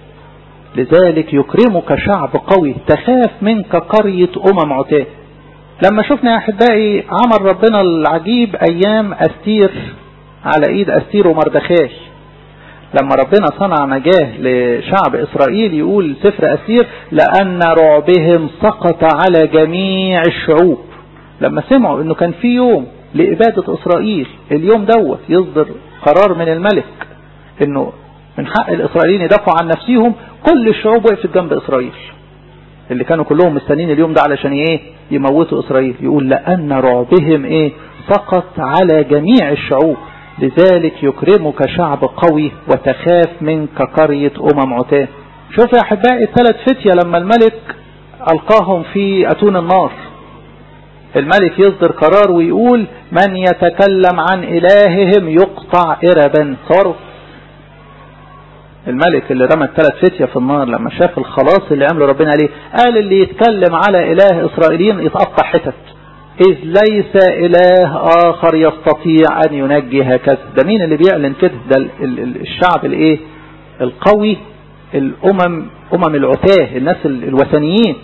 لذلك يكرمك شعب قوي تخاف منك قرية أمم عتاه لما شفنا يا أحبائي عمل ربنا العجيب أيام أستير على إيد أستير ومردخاي لما ربنا صنع نجاه لشعب إسرائيل يقول سفر أستير لأن رعبهم سقط على جميع الشعوب لما سمعوا أنه كان في يوم لإبادة إسرائيل اليوم دوت يصدر قرار من الملك أنه من حق الإسرائيليين يدافعوا عن نفسهم كل الشعوب وقفت جنب إسرائيل اللي كانوا كلهم مستنين اليوم ده علشان ايه يموتوا إسرائيل يقول لأن رعبهم ايه سقط على جميع الشعوب لذلك يكرمك شعب قوي وتخاف منك قرية أمم عتاه شوف يا أحبائي الثلاث فتية لما الملك ألقاهم في أتون النار الملك يصدر قرار ويقول من يتكلم عن إلههم يقطع إربا صاروا الملك اللي رمى الثلاث فتية في النار لما شاف الخلاص اللي عمله ربنا عليه قال اللي يتكلم على إله إسرائيليين يتقطع حتت إذ ليس إله آخر يستطيع أن ينجي هكذا ده مين اللي بيعلن كده ده الشعب الإيه القوي الأمم أمم العتاه الناس الوثنيين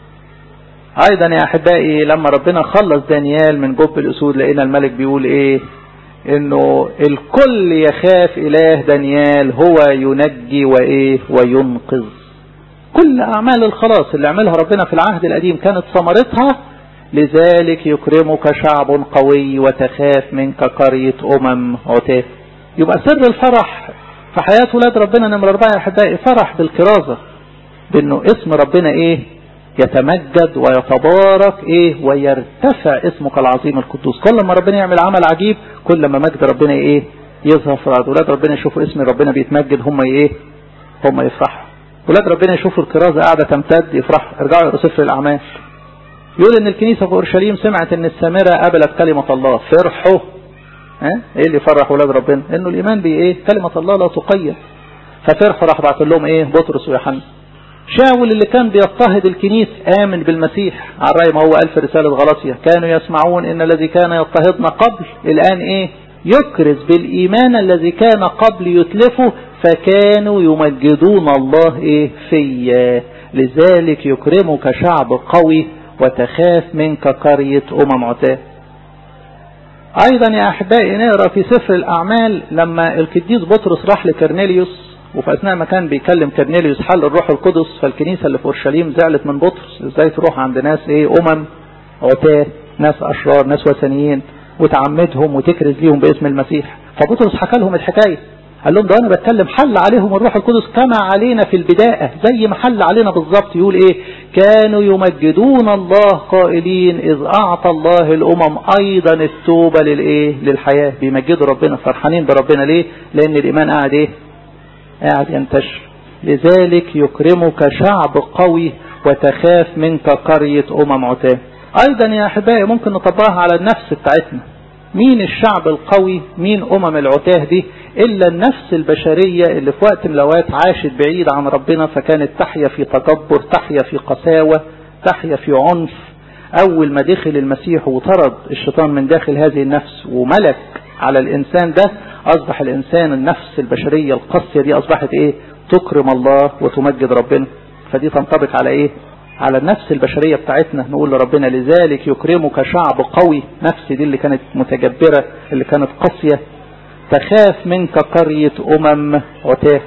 أيضا يا أحبائي لما ربنا خلص دانيال من جب الأسود لقينا الملك بيقول إيه انه الكل يخاف اله دانيال هو ينجي وايه وينقذ كل اعمال الخلاص اللي عملها ربنا في العهد القديم كانت ثمرتها لذلك يكرمك شعب قوي وتخاف منك قرية امم عتاه يبقى سر الفرح في حياة ولاد ربنا نمرة اربعة يا احبائي فرح بالكرازة بانه اسم ربنا ايه يتمجد ويتبارك ايه ويرتفع اسمك العظيم القدوس كل ما ربنا يعمل عمل عجيب كل ما مجد ربنا ايه يظهر في الارض ولاد ربنا يشوفوا اسم ربنا بيتمجد هم ايه هم يفرحوا ولاد ربنا يشوفوا الكرازة قاعدة تمتد يفرحوا ارجعوا يقروا سفر الاعمال يقول ان الكنيسة في اورشليم سمعت ان السامرة قبلت كلمة الله فرحوا ها ايه اللي يفرح ولاد ربنا انه الايمان بايه كلمة الله لا تقيد ففرحوا راح بعت لهم ايه بطرس ويوحنا شاول اللي كان بيضطهد الكنيس آمن بالمسيح على رأي ما هو قال في رسالة غلطية كانوا يسمعون إن الذي كان يضطهدنا قبل الآن إيه يكرز بالإيمان الذي كان قبل يتلفه فكانوا يمجدون الله إيه فيا لذلك يكرمك شعب قوي وتخاف منك قرية أمم عتاه أيضا يا أحبائي نقرأ في سفر الأعمال لما القديس بطرس راح لكرنيليوس وفي أثناء ما كان بيكلم كرنيليوس حل الروح القدس فالكنيسة اللي في أورشليم زعلت من بطرس ازاي تروح عند ناس ايه أمم عتاه ناس أشرار ناس وثنيين وتعمدهم وتكرز ليهم باسم المسيح فبطرس حكى لهم الحكاية قال لهم ده انا بتكلم حل عليهم الروح القدس كما علينا في البداية زي ما حل علينا بالظبط يقول ايه كانوا يمجدون الله قائلين اذ اعطى الله الامم ايضا التوبة للايه للحياة بيمجدوا ربنا فرحانين بربنا ليه لان الايمان قاعد ايه قاعد ينتشر لذلك يكرمك شعب قوي وتخاف منك قرية أمم عتاه أيضا يا أحبائي ممكن نطبقها على النفس بتاعتنا مين الشعب القوي مين أمم العتاه دي إلا النفس البشرية اللي في وقت من الأوقات عاشت بعيد عن ربنا فكانت تحيا في تكبر تحيا في قساوة تحيا في عنف أول ما دخل المسيح وطرد الشيطان من داخل هذه النفس وملك على الإنسان ده أصبح الإنسان النفس البشرية القاسية دي أصبحت إيه تكرم الله وتمجد ربنا فدي تنطبق على إيه على النفس البشرية بتاعتنا نقول لربنا لذلك يكرمك شعب قوي نفسي دي اللي كانت متجبرة اللي كانت قاسية تخاف منك قرية أمم عتاه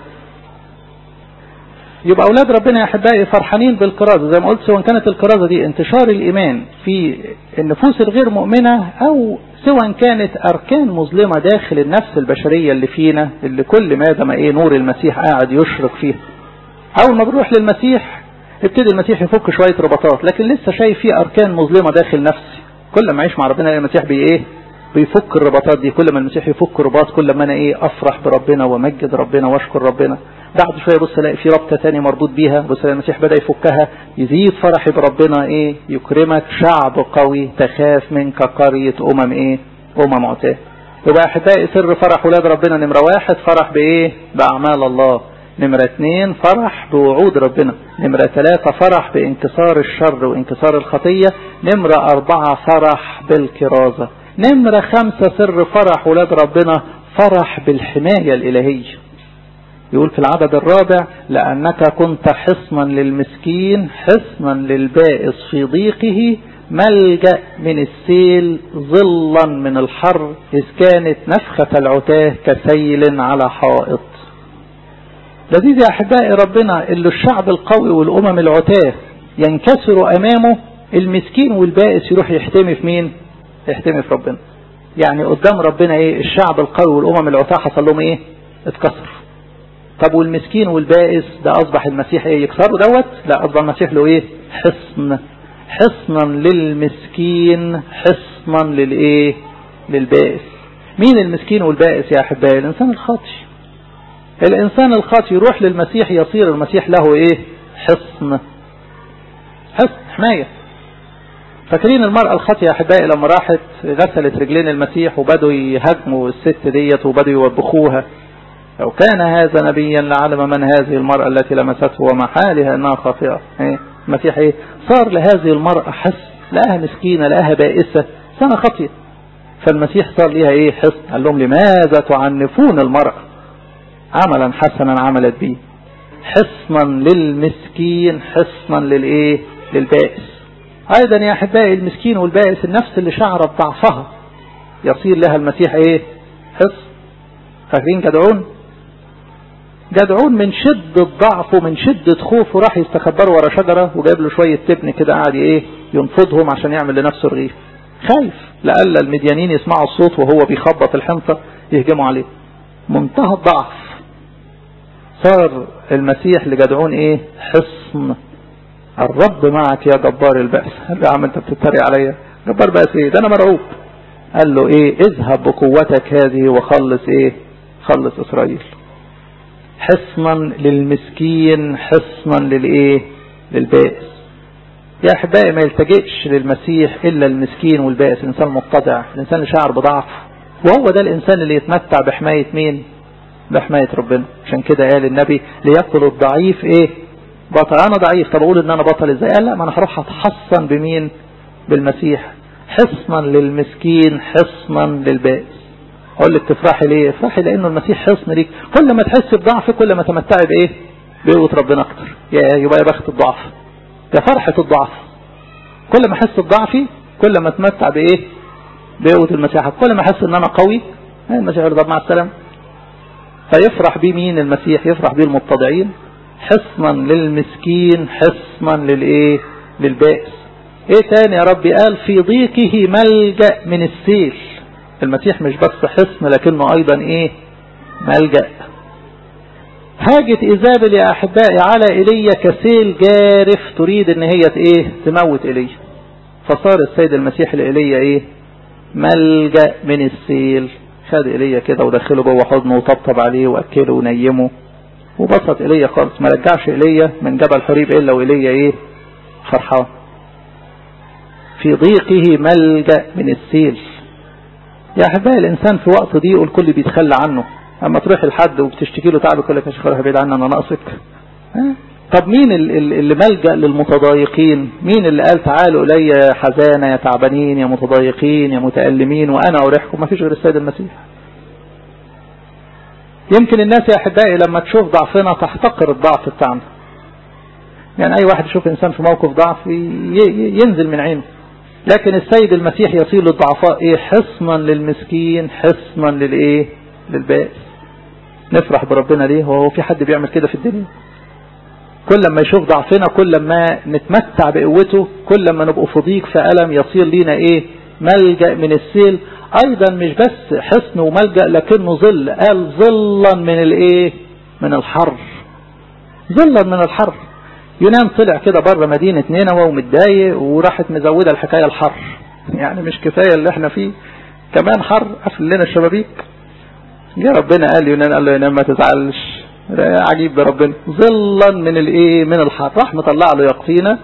يبقى أولاد ربنا يا أحبائي فرحانين بالكرازة زي ما قلت سواء كانت الكرازة دي انتشار الإيمان في النفوس الغير مؤمنة أو سواء كانت أركان مظلمة داخل النفس البشرية اللي فينا اللي كل ما دام إيه نور المسيح قاعد يشرق فيها أول ما بنروح للمسيح ابتدي المسيح يفك شوية رباطات لكن لسه شايف في أركان مظلمة داخل نفسي كل ما أعيش مع ربنا المسيح بي إيه بيفك الرباطات دي كل ما المسيح يفك رباط كل ما أنا إيه أفرح بربنا ومجد ربنا وأشكر ربنا بعد شوية بص الاقي في ربطة تاني مربوط بيها بص الاقي المسيح بدأ يفكها يزيد فرحي بربنا ايه يكرمك شعب قوي تخاف منك قرية امم ايه امم عتاه يبقى احبائي سر فرح ولاد ربنا نمرة واحد فرح بايه باعمال الله نمرة اتنين فرح بوعود ربنا نمرة ثلاثة فرح بانكسار الشر وانكسار الخطية نمرة اربعة فرح بالكرازة نمرة خمسة سر فرح ولاد ربنا فرح بالحماية الالهية يقول في العدد الرابع لأنك كنت حصنا للمسكين حصنا للبائس في ضيقه ملجأ من السيل ظلا من الحر إذ كانت نفخة العتاه كسيل على حائط لذيذ يا أحبائي ربنا اللي الشعب القوي والأمم العتاه ينكسروا أمامه المسكين والبائس يروح يحتمي في مين يحتمي في ربنا يعني قدام ربنا ايه الشعب القوي والأمم العتاه حصل لهم ايه اتكسر طب والمسكين والبائس ده أصبح المسيح ايه يكسره دوت لا أصبح المسيح له ايه حصن حصنا للمسكين حصنا للايه للبائس مين المسكين والبائس يا أحبائي الإنسان الخاطي الإنسان الخاطي يروح للمسيح يصير المسيح له ايه حصن حصن حماية فاكرين المرأة الخاطية يا أحبائي لما راحت غسلت رجلين المسيح وبدوا يهاجموا الست ديت وبدوا يوبخوها لو كان هذا نبيا لعلم من هذه المرأة التي لمسته وما حالها انها خاطئة ايه المسيح ايه صار لهذه المرأة حس لها مسكينة لها بائسة سنة خطية فالمسيح صار لها ايه حس قال لهم لماذا تعنفون المرأة عملا حسنا عملت به حصنا للمسكين حصنا للايه للبائس ايضا يا احبائي المسكين والبائس النفس اللي شعرت ضعفها يصير لها المسيح ايه حصن فاكرين جدعون جدعون من شدة ضعفه من شدة خوفه راح يستخبره ورا شجرة وجايب له شوية تبن كده قاعد ايه ينفضهم عشان يعمل لنفسه رغيف خايف لألا المديانين يسمعوا الصوت وهو بيخبط الحنطة يهجموا عليه منتهى الضعف صار المسيح لجدعون ايه حصن الرب معك يا جبار البأس قال له يا عم انت بتتريق عليا جبار بأس ايه ده انا مرعوب قال له ايه اذهب بقوتك هذه وخلص ايه خلص اسرائيل حصنا للمسكين حصنا للايه للبائس يا احبائي ما يلتجئش للمسيح الا المسكين والبائس الانسان متضع الانسان اللي شعر بضعف وهو ده الانسان اللي يتمتع بحماية مين بحماية ربنا عشان كده قال النبي ليأكل الضعيف ايه بطل انا ضعيف طب اقول ان انا بطل ازاي قال لا ما انا هروح اتحصن بمين بالمسيح حصنا للمسكين حصنا للبائس اقول لك تفرحي ليه افرحي لانه المسيح حصن ليك كل ما تحس بضعف كل ما تمتعي بايه بقوة ربنا اكتر يا يبقى يا بخت الضعف يا فرحة الضعف كل ما احس بضعفي كل ما اتمتع بايه بقوة المسيح كل ما احس ان انا قوي المسيح يقول طب مع السلامة فيفرح بيه مين المسيح يفرح بيه المتضعين حصنا للمسكين حصنا للايه للبائس ايه تاني يا ربي قال في ضيقه ملجأ من السيل المسيح مش بس حصن لكنه ايضا ايه ملجأ هاجت ايزابل يا احبائي على ايليا كسيل جارف تريد ان هي ايه تموت ايليا فصار السيد المسيح لايليا ايه ملجأ من السيل خد ايليا كده ودخله جوه حضنه وطبطب عليه واكله ونيمه وبسط ايليا خالص ما رجعش ايليا من جبل حريب الا وايليا ايه فرحان في ضيقه ملجأ من السيل يا احبائي الانسان في وقت ضيقه الكل بيتخلى عنه اما تروح لحد وبتشتكي له تعب يقول لك يا شيخ روح بعيد عني انا ناقصك طب مين اللي ملجأ للمتضايقين مين اللي قال تعالوا إلي يا حزانة يا تعبانين يا متضايقين يا متألمين وأنا أريحكم ما فيش غير السيد المسيح يمكن الناس يا أحبائي لما تشوف ضعفنا تحتقر الضعف بتاعنا يعني أي واحد يشوف إنسان في موقف ضعف ينزل من عينه لكن السيد المسيح يصير للضعفاء إيه حصنا للمسكين حصنا للإيه للبائس نفرح بربنا ليه هو في حد بيعمل كده في الدنيا كل ما يشوف ضعفنا كل ما نتمتع بقوته كل ما نبقى في ضيق في ألم يصير لينا إيه ملجأ من السيل أيضا مش بس حصن وملجأ لكنه ظل قال ظلا من الإيه من الحر ظلا من الحر يونان طلع كده بره مدينة نينوى ومتضايق وراحت مزودة الحكاية الحر يعني مش كفاية اللي احنا فيه كمان حر قفل لنا الشبابيك جه ربنا قال يونان قال له يونان ما تزعلش عجيب بربنا ظلا من الايه من الحر راح مطلع له يقطينه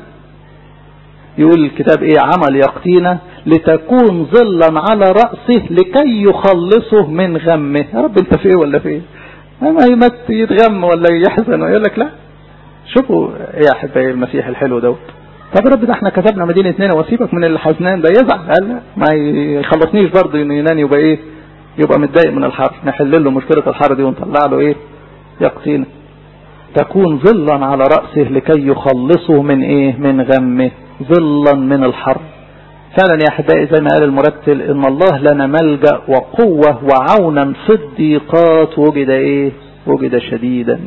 يقول الكتاب ايه عمل يقطينه لتكون ظلا على رأسه لكي يخلصه من غمه يا رب انت في ايه ولا في ايه ما يمت يتغم ولا يحزن ويقول لك لا شوفوا ايه يا احبائي المسيح الحلو دوت طب يا رب ده احنا كتبنا مدينة اثنين وسيبك من الحزنان ده يزعل قال لا ما يخلصنيش برضه ان يونان يبقى ايه يبقى متضايق من الحر نحل له مشكلة الحر دي ونطلع له ايه يقطين تكون ظلا على رأسه لكي يخلصه من ايه من غمه ظلا من الحر فعلا يا احبائي زي ما قال المرتل ان الله لنا ملجأ وقوة وعونا في الضيقات وجد ايه وجد شديدا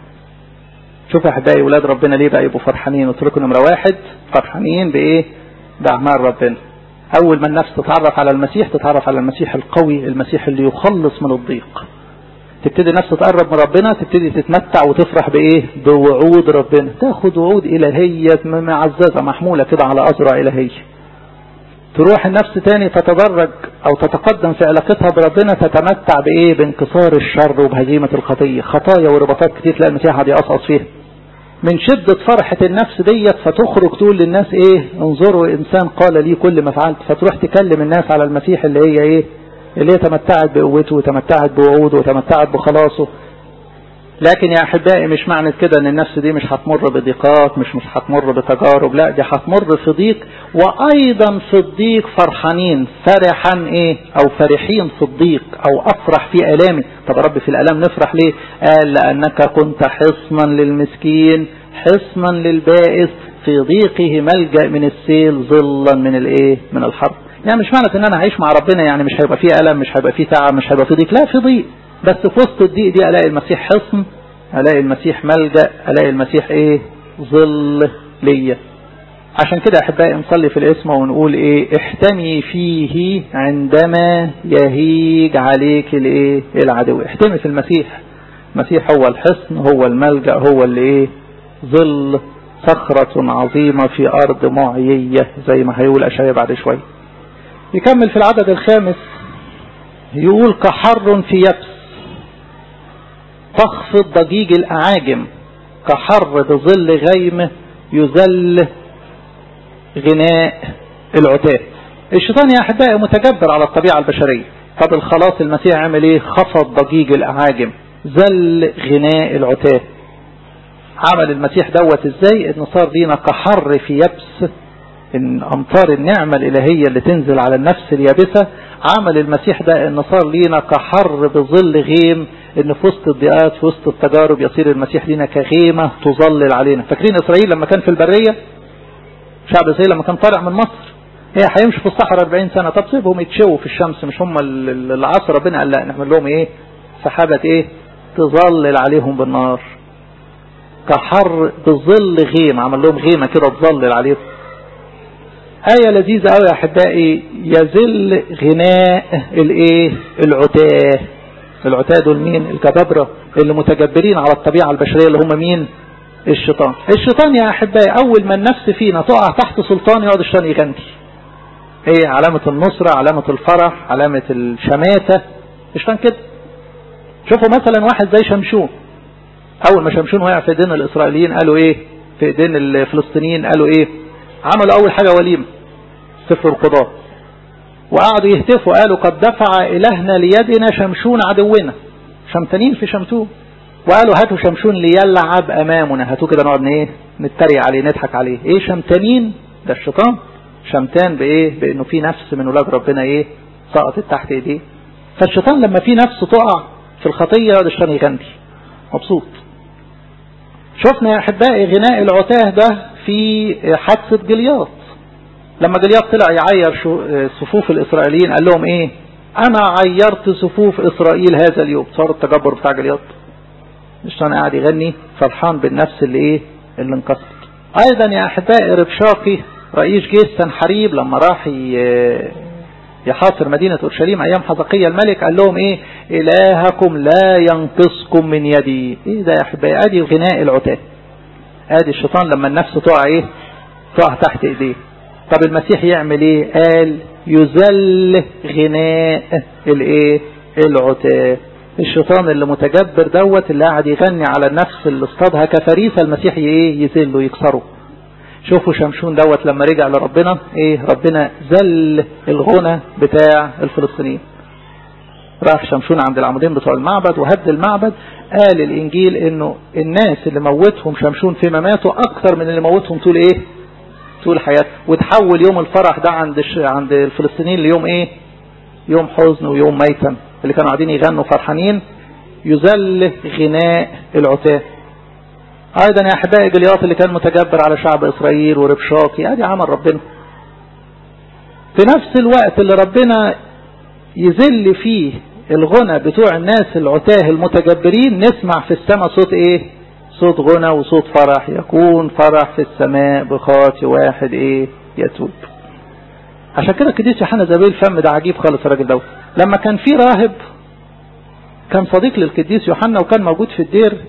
شوف يا احبائي ولاد ربنا ليه بقى يبقوا فرحانين قلت لكم نمره واحد فرحانين بايه باعمال ربنا اول ما النفس تتعرف على المسيح تتعرف على المسيح القوي المسيح اللي يخلص من الضيق تبتدي نفسه تقرب من ربنا تبتدي تتمتع وتفرح بايه بوعود ربنا تاخد وعود الهية معززة محمولة كده على أزرع إلهية تروح النفس تاني تتدرج او تتقدم في علاقتها بربنا تتمتع بايه بانكسار الشر وبهزيمة الخطية خطايا ورباطات كتير تلاقي المسيح دي يقصقص فيها من شدة فرحة النفس ديت فتخرج تقول للناس ايه انظروا انسان قال لي كل ما فعلت فتروح تكلم الناس على المسيح اللي هي ايه اللي هي تمتعت بقوته وتمتعت بوعوده وتمتعت بخلاصه لكن يا احبائي مش معنى كده ان النفس دي مش هتمر بضيقات مش مش هتمر بتجارب لا دي هتمر في ضيق وايضا في الضيق فرحانين فرحا ايه او فرحين في الضيق او افرح في الامي طب يا رب في الالام نفرح ليه قال لانك كنت حصنا للمسكين حصنا للبائس في ضيقه ملجأ من السيل ظلا من الايه من الحرب يعني مش معنى ان انا اعيش مع ربنا يعني مش هيبقى فيه الم مش هيبقى فيه تعب مش هيبقى فيه ضيق لا في ضيق بس في وسط الضيق دي الاقي المسيح حصن الاقي المسيح ملجأ الاقي المسيح ايه ظل ليا عشان كده احبائي نصلي في الاسم ونقول ايه احتمي فيه عندما يهيج عليك الايه العدو احتمي في المسيح المسيح هو الحصن هو الملجأ هو اللي ايه ظل صخرة عظيمة في أرض معيية زي ما هيقول أشعيا بعد شوية يكمل في العدد الخامس يقول كحر في يبس تخفض ضجيج الأعاجم كحر بظل غيم يذل غناء العتاة الشيطان يا أحبائي متجبر على الطبيعة البشرية طب الخلاص المسيح عمل ايه خفض ضجيج الأعاجم ذل غناء العتاة عمل المسيح دوت ازاي ان صار لينا كحر في يبس ان امطار النعمة الالهية اللي تنزل على النفس اليابسة عمل المسيح ده ان صار لينا كحر بظل غيم ان في وسط الضيقات في وسط التجارب يصير المسيح لينا كغيمة تظلل علينا فاكرين اسرائيل لما كان في البرية شعب اسرائيل لما كان طالع من مصر هي هيمشي في الصحراء 40 سنة طب سيبهم يتشووا في الشمس مش هم العصر ربنا قال لا نعمل لهم ايه سحابة ايه تظلل عليهم بالنار كحر بظل غيم عمل لهم غيمة كده تظلل عليهم آية لذيذة قوي يا أحبائي يذل غناء الإيه العتاة العتاة دول مين الجبابرة اللي متجبرين على الطبيعة البشرية اللي هم مين الشيطان الشيطان يا أحبائي أول ما النفس فينا تقع تحت سلطان يقعد الشيطان يغني ايه علامة النصرة علامة الفرح علامة الشماتة الشيطان كده شوفوا مثلا واحد زي شمشون اول ما شمشون وقع في ايدين الاسرائيليين قالوا ايه في ايدين الفلسطينيين قالوا ايه عملوا اول حاجة وليمة سفر القضاء وقعدوا يهتفوا قالوا قد دفع الهنا ليدنا شمشون عدونا شمتانين في شمتون وقالوا هاتوا شمشون ليلعب امامنا هاتوا كده نقعد ايه نتريق عليه نضحك عليه ايه شمتانين ده الشيطان شمتان بايه بانه في نفس من ولاد ربنا ايه سقطت تحت ايديه فالشيطان لما في نفس تقع في الخطيه يقعد الشيطان يغني مبسوط شفنا يا احبائي غناء العتاه ده في حادثه جلياط لما جلياط طلع يعير صفوف الاسرائيليين قال لهم ايه انا عيرت صفوف اسرائيل هذا اليوم صار التجبر بتاع جلياط الشيطان قاعد يغني فرحان بالنفس اللي ايه اللي انكسرت ايضا يا احبائي ربشاقي رئيس جيش سنحريب لما راح يحاصر مدينة أورشليم أيام حزقية الملك قال لهم إيه إلهكم لا ينقصكم من يدي إيه ده يا أحبائي أدي الغناء العتاه أدي الشيطان لما النفس تقع إيه تقع تحت إيديه طب المسيح يعمل إيه قال يذل غناء الإيه العتاه الشيطان اللي متجبر دوت اللي قاعد يغني على النفس اللي اصطادها كفريسة المسيح ايه يذله يكسره شوفوا شمشون دوت لما رجع لربنا ايه ربنا ذل الغنى بتاع الفلسطينيين راح شمشون عند العمودين بتوع المعبد وهد المعبد قال الانجيل انه الناس اللي موتهم شمشون في مماته اكتر من اللي موتهم طول ايه طول حياته وتحول يوم الفرح ده عند عند الفلسطينيين ليوم ايه يوم حزن ويوم ميتم اللي كانوا قاعدين يغنوا فرحانين يذل غناء العتاه ايضا يا احبائي جلياط اللي كان متجبر على شعب اسرائيل وربشاقي ادي عمل ربنا في نفس الوقت اللي ربنا يذل فيه الغنى بتوع الناس العتاه المتجبرين نسمع في السماء صوت ايه صوت غنى وصوت فرح يكون فرح في السماء بخاطي واحد ايه يتوب عشان كده القديس يوحنا زبيل الفم ده عجيب خالص الراجل دوت لما كان في راهب كان صديق للقديس يوحنا وكان موجود في الدير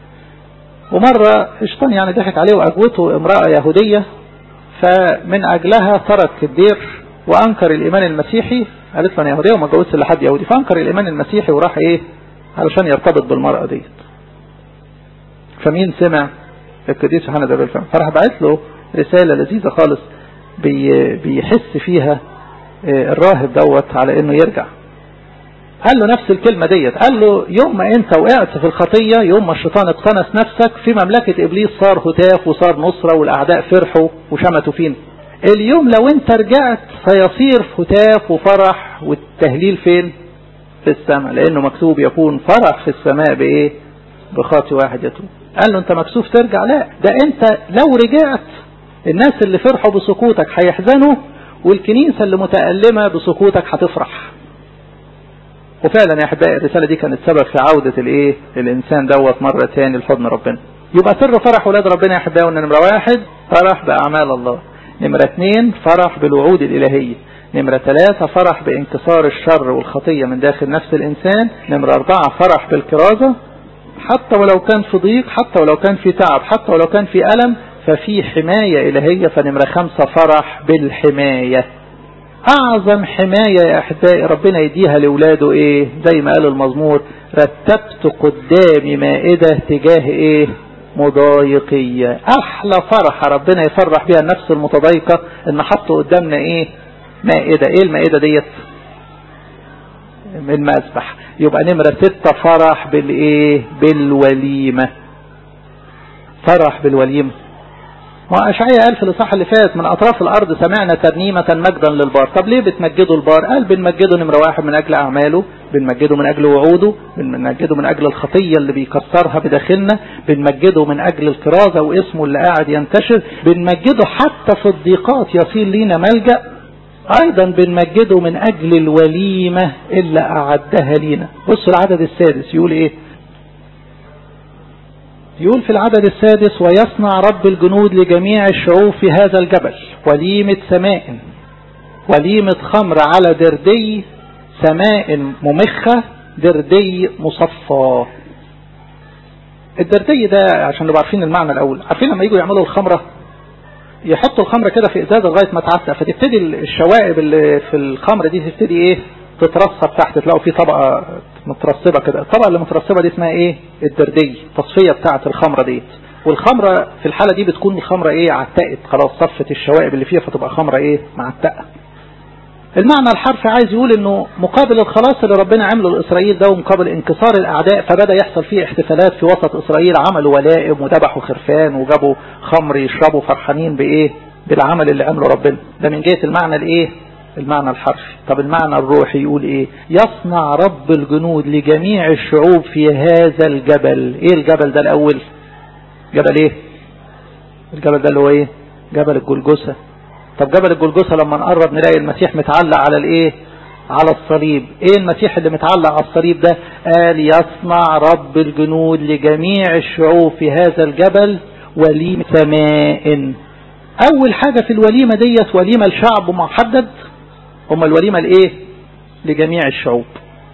ومرة الشيطان يعني ضحك عليه وأجوته امرأة يهودية فمن أجلها ترك الدير وأنكر الإيمان المسيحي قالت له أنا يهودية وما اتجوزش إلا حد يهودي فأنكر الإيمان المسيحي وراح إيه علشان يرتبط بالمرأة ديت فمين سمع القديس يوحنا ده بالفم فراح بعت له رسالة لذيذة خالص بي بيحس فيها الراهب دوت على انه يرجع قال له نفس الكلمة ديت قال له يوم ما انت وقعت في الخطية يوم ما الشيطان اقتنس نفسك في مملكة ابليس صار هتاف وصار نصرة والاعداء فرحوا وشمتوا فينا اليوم لو انت رجعت سيصير هتاف وفرح والتهليل فين في السماء لانه مكتوب يكون فرح في السماء بايه بخاطي واحد يتوب قال له انت مكسوف ترجع لا ده انت لو رجعت الناس اللي فرحوا بسقوطك هيحزنوا والكنيسة اللي متألمة بسقوطك هتفرح وفعلا يا احبائي الرسالة دي كانت سبب في عودة الايه الانسان دوت مرة تاني لحضن ربنا يبقى سر فرح ولاد ربنا يا احبائي ان نمرة واحد فرح باعمال الله نمرة اثنين فرح بالوعود الالهية نمرة ثلاثة فرح بانكسار الشر والخطية من داخل نفس الانسان نمرة اربعة فرح بالكرازة حتى ولو كان في ضيق حتى ولو كان في تعب حتى ولو كان في ألم ففي حماية إلهية فنمرة خمسة فرح بالحماية أعظم حماية يا أحبائي ربنا يديها لأولاده إيه زي ما قال المزمور رتبت قدامي مائدة تجاه إيه مضايقية أحلى فرح ربنا يفرح بها النفس المتضايقة إن حطوا قدامنا إيه مائدة إيه المائدة ديت من مسبح يبقى نمرة ستة فرح بالإيه بالوليمة فرح بالوليمة وأشعية قال في الإصحاح اللي فات من أطراف الأرض سمعنا ترنيمة مجدا للبار طب ليه بتمجدوا البار قال بنمجده نمرة واحد من أجل أعماله بنمجده من أجل وعوده بنمجده من أجل الخطية اللي بيكسرها بداخلنا بنمجده من أجل الكرازة واسمه اللي قاعد ينتشر بنمجده حتى في الضيقات يصير لينا ملجأ أيضا بنمجده من أجل الوليمة اللي أعدها لينا بصوا العدد السادس يقول إيه يقول في العدد السادس ويصنع رب الجنود لجميع الشعوب في هذا الجبل وليمة سماء وليمة خمر على دردي سماء ممخة دردي مصفى الدردي ده عشان نبقى عارفين المعنى الأول عارفين لما يجوا يعملوا الخمرة يحطوا الخمرة كده في إزازة لغاية ما تعسق فتبتدي الشوائب اللي في الخمرة دي تبتدي إيه تترصب تحت تلاقوا في طبقة مترصبة كده الطبقة اللي مترصبة دي اسمها ايه الدردي التصفية بتاعة الخمرة ديت والخمرة في الحالة دي بتكون الخمرة ايه عتقت خلاص صفت الشوائب اللي فيها فتبقى خمرة ايه معتقة المعنى الحرفي عايز يقول انه مقابل الخلاص اللي ربنا عمله لاسرائيل ده ومقابل انكسار الاعداء فبدا يحصل فيه احتفالات في وسط اسرائيل عملوا ولائم وذبحوا خرفان وجابوا خمر يشربوا فرحانين بايه بالعمل اللي عمله ربنا ده من جهه المعنى الايه المعنى الحرفي طب المعنى الروحي يقول ايه يصنع رب الجنود لجميع الشعوب في هذا الجبل ايه الجبل ده الاول جبل ايه الجبل ده اللي هو ايه جبل الجلجسة طب جبل الجلجسة لما نقرب نلاقي المسيح متعلق على الايه على الصليب ايه المسيح اللي متعلق على الصليب ده قال يصنع رب الجنود لجميع الشعوب في هذا الجبل وليمة سماء اول حاجة في الوليمة ديت وليمة لشعب محدد هم الوليمة لايه لجميع الشعوب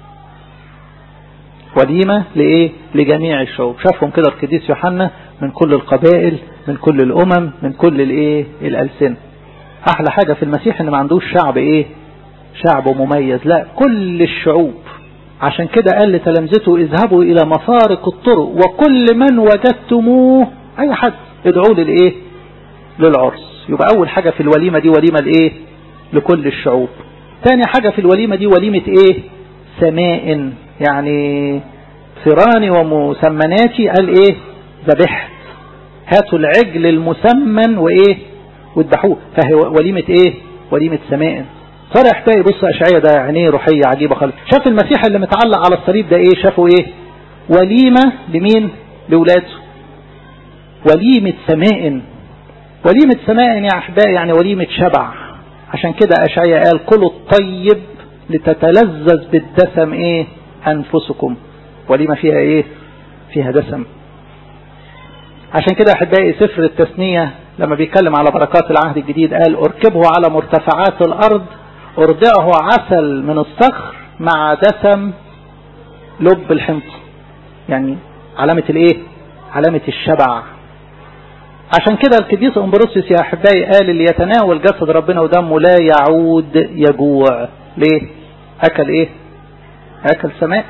وليمة لايه لجميع الشعوب شافهم كده القديس يوحنا من كل القبائل من كل الامم من كل الايه الالسنه احلى حاجة في المسيح ان ما عندوش شعب ايه شعب مميز لا كل الشعوب عشان كده قال لتلامذته اذهبوا الى مفارق الطرق وكل من وجدتموه اي حد ادعوا للايه للعرس يبقى اول حاجة في الوليمة دي وليمة لايه لكل الشعوب تاني حاجة في الوليمة دي وليمة ايه سماء يعني ثراني ومسمناتي قال ايه ذبحت هاتوا العجل المسمن وايه واذبحوه فهي وليمة ايه وليمة سماء فرح تاني بص اشعية ده عينيه روحية عجيبة خالص شاف المسيح اللي متعلق على الصليب ده ايه شافوا ايه وليمة لمين لولاده وليمة سماء وليمة سماء يا احبائي يعني وليمة شبع عشان كده اشعية قال كلوا الطيب لتتلذذ بالدسم ايه انفسكم وليمة فيها ايه فيها دسم عشان كده احبائي سفر التثنية لما بيتكلم على بركات العهد الجديد قال اركبه على مرتفعات الارض ارضعه عسل من الصخر مع دسم لب الحمص يعني علامة الايه علامة الشبع عشان كده القديس امبروسيوس يا احبائي قال اللي يتناول جسد ربنا ودمه لا يعود يجوع ليه اكل ايه اكل سماء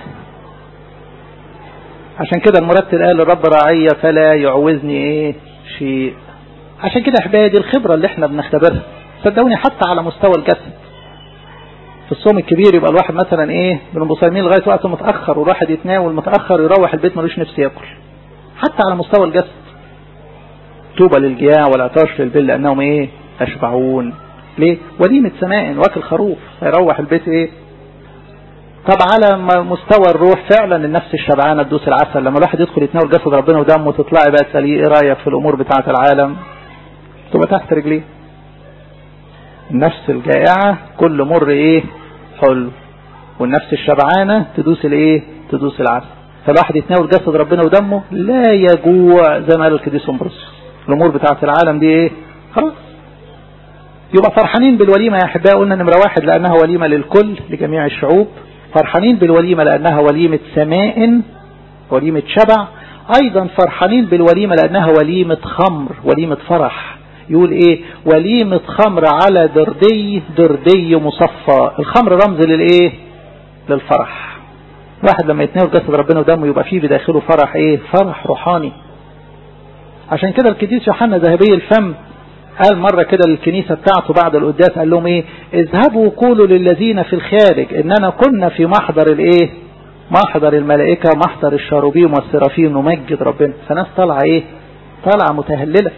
عشان كده المرتل قال الرب راعية فلا يعوزني ايه شيء عشان كده احبائي دي الخبرة اللي احنا بنختبرها صدقوني حتى على مستوى الجسد في الصوم الكبير يبقى الواحد مثلا ايه بنبقى صايمين لغايه وقت متاخر والواحد يتناول متاخر يروح البيت ملوش نفس ياكل حتى على مستوى الجسد توبة للجياع والعطاش للبل لانهم ايه يشبعون ليه وليمة سماء واكل خروف هيروح البيت ايه طب على مستوى الروح فعلا النفس الشبعانة تدوس العسل لما الواحد يدخل يتناول جسد ربنا ودمه تطلعي بقى تسأليه ايه رأيك في الامور بتاعة العالم تبقى تحت رجليه النفس الجائعة كل مر ايه حلو والنفس الشبعانة تدوس الايه تدوس العسل فالواحد يتناول جسد ربنا ودمه لا يجوع زي ما قال القديس امبروس الامور بتاعة العالم دي ايه خلاص يبقى فرحانين بالوليمة يا احبائي قلنا نمرة واحد لانها وليمة للكل لجميع الشعوب فرحانين بالوليمة لانها وليمة سماء وليمة شبع ايضا فرحانين بالوليمة لانها وليمة خمر وليمة فرح يقول ايه وليمة خمر على دردي دردي مصفى الخمر رمز للايه للفرح واحد لما يتناول جسد ربنا ودمه يبقى فيه بداخله فرح ايه فرح روحاني عشان كده القديس يوحنا ذهبي الفم قال مرة كده للكنيسة بتاعته بعد القداس قال لهم ايه اذهبوا قولوا للذين في الخارج اننا كنا في محضر الايه محضر الملائكة محضر الشاروبيم والسرافيم نمجد ربنا فناس طالعة ايه طالعة متهللة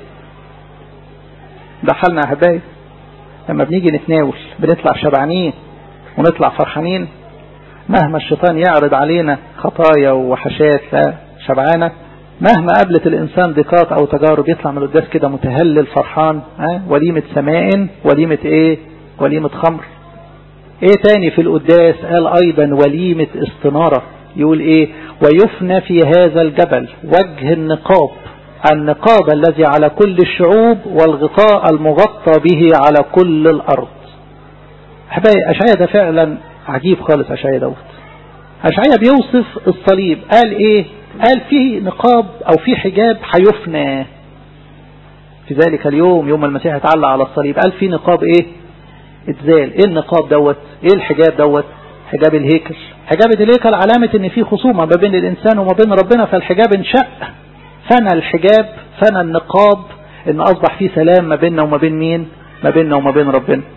ده حالنا يا احبائي لما بنيجي نتناول بنطلع شبعانين ونطلع فرحانين مهما الشيطان يعرض علينا خطايا وحشات لا شبعانة مهما قابلت الإنسان ضيقات أو تجارب يطلع من القداس كده متهلل فرحان ها وليمة سماء وليمة إيه وليمة خمر إيه تاني في القداس قال أيضا وليمة استنارة يقول إيه ويفنى في هذا الجبل وجه النقاب النقاب الذي على كل الشعوب والغطاء المغطى به على كل الأرض أحبائي أشعيا ده فعلا عجيب خالص أشعيا دوت أشعيا بيوصف الصليب قال إيه قال فيه نقاب أو فيه حجاب هيفنى في ذلك اليوم يوم المسيح اتعلق على الصليب قال فيه نقاب إيه اتزال إيه النقاب دوت إيه الحجاب دوت حجاب الهيكل حجاب الهيكل علامة ان في خصومة ما بين الانسان وما بين ربنا فالحجاب انشق فنى الحجاب فنى النقاب ان اصبح في سلام ما بيننا وما بين مين ما بيننا وما بين ربنا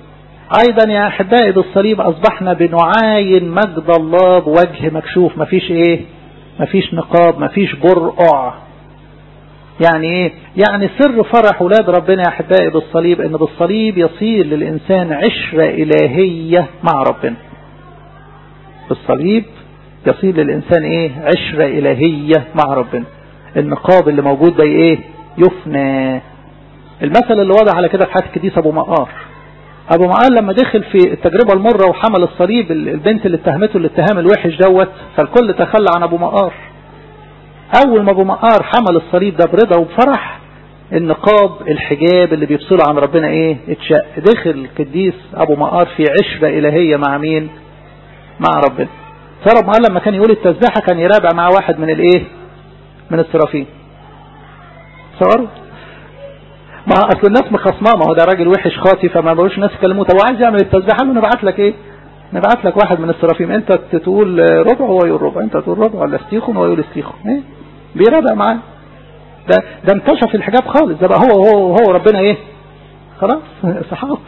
ايضا يا احبائي بالصليب اصبحنا بنعاين مجد الله بوجه مكشوف مفيش ايه مفيش نقاب مفيش برقع يعني ايه يعني سر فرح ولاد ربنا يا احبائي بالصليب ان بالصليب يصير للانسان عشرة الهية مع ربنا بالصليب يصير للانسان ايه عشرة الهية مع ربنا النقاب اللي موجود ده ايه يفنى المثل اللي واضح على كده في حياة القديس ابو مقار ابو مقار لما دخل في التجربة المرة وحمل الصليب البنت اللي اتهمته الاتهام الوحش دوت فالكل تخلى عن ابو مقار اول ما ابو مقار حمل الصليب ده برضا وبفرح النقاب الحجاب اللي بيفصله عن ربنا ايه اتشق دخل القديس ابو مقار في عشرة الهية مع مين مع ربنا صار ابو مقار لما كان يقول التسبيحة كان يرابع مع واحد من الايه من السرافين صاروا ما اصل الناس مخصماه ما هو ده راجل وحش خاطي فما بقوش الناس يكلموه طب وعايز يعمل التسبيحه له نبعت لك ايه نبعت لك واحد من السرافيم انت تقول ربع وهو يقول ربع انت تقول ربع ولا استيخن وهو يقول استيخن ايه بيرابع معاه ده ده انكشف الحجاب خالص ده بقى هو هو هو ربنا ايه خلاص صحاب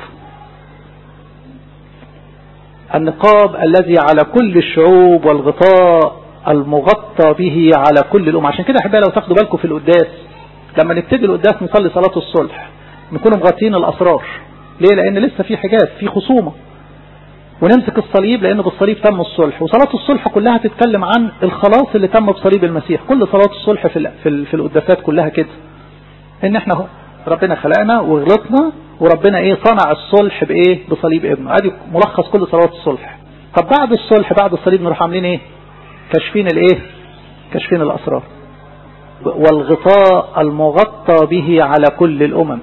النقاب الذي على كل الشعوب والغطاء المغطى به على كل الأمة عشان كده أحبائي لو تاخدوا بالكم في القداس لما نبتدي القداس نصلي صلاة الصلح نكون مغطين الأسرار ليه لأن لسه في حجاب في خصومة ونمسك الصليب لأن بالصليب تم الصلح وصلاة الصلح كلها تتكلم عن الخلاص اللي تم بصليب المسيح كل صلاة الصلح في في, في القداسات كلها كده ان احنا ربنا خلقنا وغلطنا وربنا ايه صنع الصلح بايه بصليب ابنه ادي ملخص كل صلوات الصلح طب بعد الصلح بعد الصليب نروح عاملين ايه كاشفين الايه كاشفين الاسرار والغطاء المغطى به على كل الامم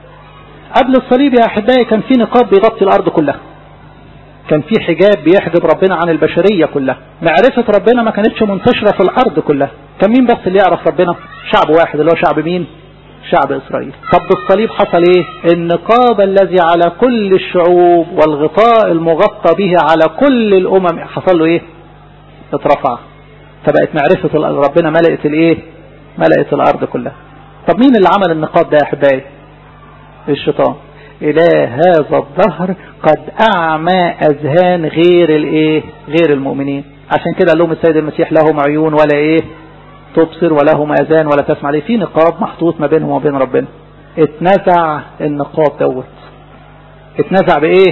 قبل الصليب يا احبائي كان في نقاب بيغطي الارض كلها كان في حجاب بيحجب ربنا عن البشرية كلها معرفة ربنا ما كانتش منتشرة في الارض كلها كان مين بس اللي يعرف ربنا شعب واحد اللي هو شعب مين شعب اسرائيل طب بالصليب حصل ايه النقاب الذي على كل الشعوب والغطاء المغطى به على كل الامم حصل له ايه اترفع فبقت معرفة ربنا ملأت الايه ملأت الارض كلها طب مين اللي عمل النقاب ده يا احبائي الشيطان إله هذا الظهر قد أعمى أذهان غير الإيه غير المؤمنين عشان كده قال لهم السيد المسيح لهم عيون ولا إيه تبصر ولهم أذان ولا تسمع ليه في نقاب محطوط ما بينهم وبين ربنا اتنزع النقاب دوت اتنزع بإيه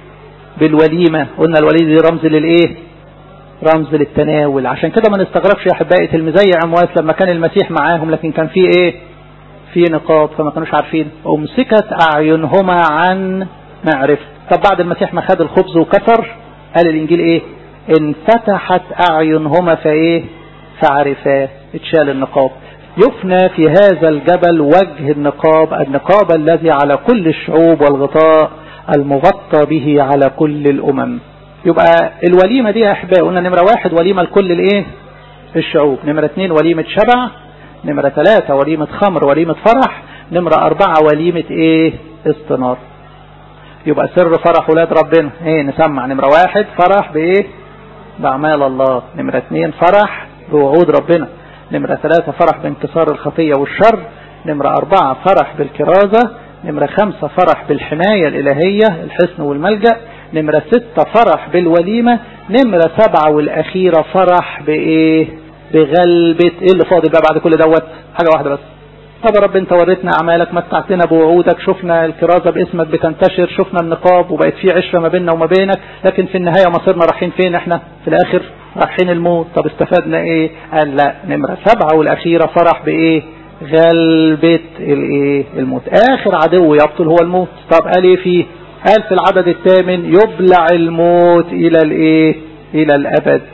بالوليمة قلنا الوليمة دي رمز للإيه رمز للتناول عشان كده ما نستغربش يا أحبائي تلميذي عمواس لما كان المسيح معاهم لكن كان في إيه في نقاب فما كانوش عارفين أمسكت أعينهما عن معرفة طب بعد المسيح ما خد الخبز وكسر قال الإنجيل إيه انفتحت أعينهما فإيه فعرفاه اتشال النقاب يفنى في هذا الجبل وجه النقاب النقاب الذي على كل الشعوب والغطاء المغطى به على كل الأمم يبقى الوليمة دي يا أحبائي قلنا نمرة واحد وليمة لكل الإيه الشعوب نمرة اثنين وليمة شبع نمرة ثلاثة وليمة خمر وليمة فرح نمرة أربعة وليمة إيه استنار يبقى سر فرح ولاد ربنا إيه نسمع نمرة واحد فرح بإيه بأعمال الله نمرة اثنين فرح بوعود ربنا نمرة ثلاثة فرح بانكسار الخطية والشر نمرة أربعة فرح بالكرازة نمرة خمسة فرح بالحماية الإلهية الحسن والملجأ نمرة ستة فرح بالوليمة نمرة سبعة والأخيرة فرح بإيه بغلبة ايه اللي فاضل بقى بعد كل دوت حاجة واحدة بس طب يا رب انت وريتنا اعمالك متعتنا بوعودك شفنا الكرازة باسمك بتنتشر شفنا النقاب وبقت في عشرة ما بيننا وما بينك لكن في النهاية مصيرنا رايحين فين احنا في الاخر رايحين الموت طب استفدنا ايه قال لا نمرة سبعة والاخيرة فرح بايه غلبة الايه الموت اخر عدو يبطل هو الموت طب قال ايه فيه قال في العدد الثامن يبلع الموت الى الايه الى الابد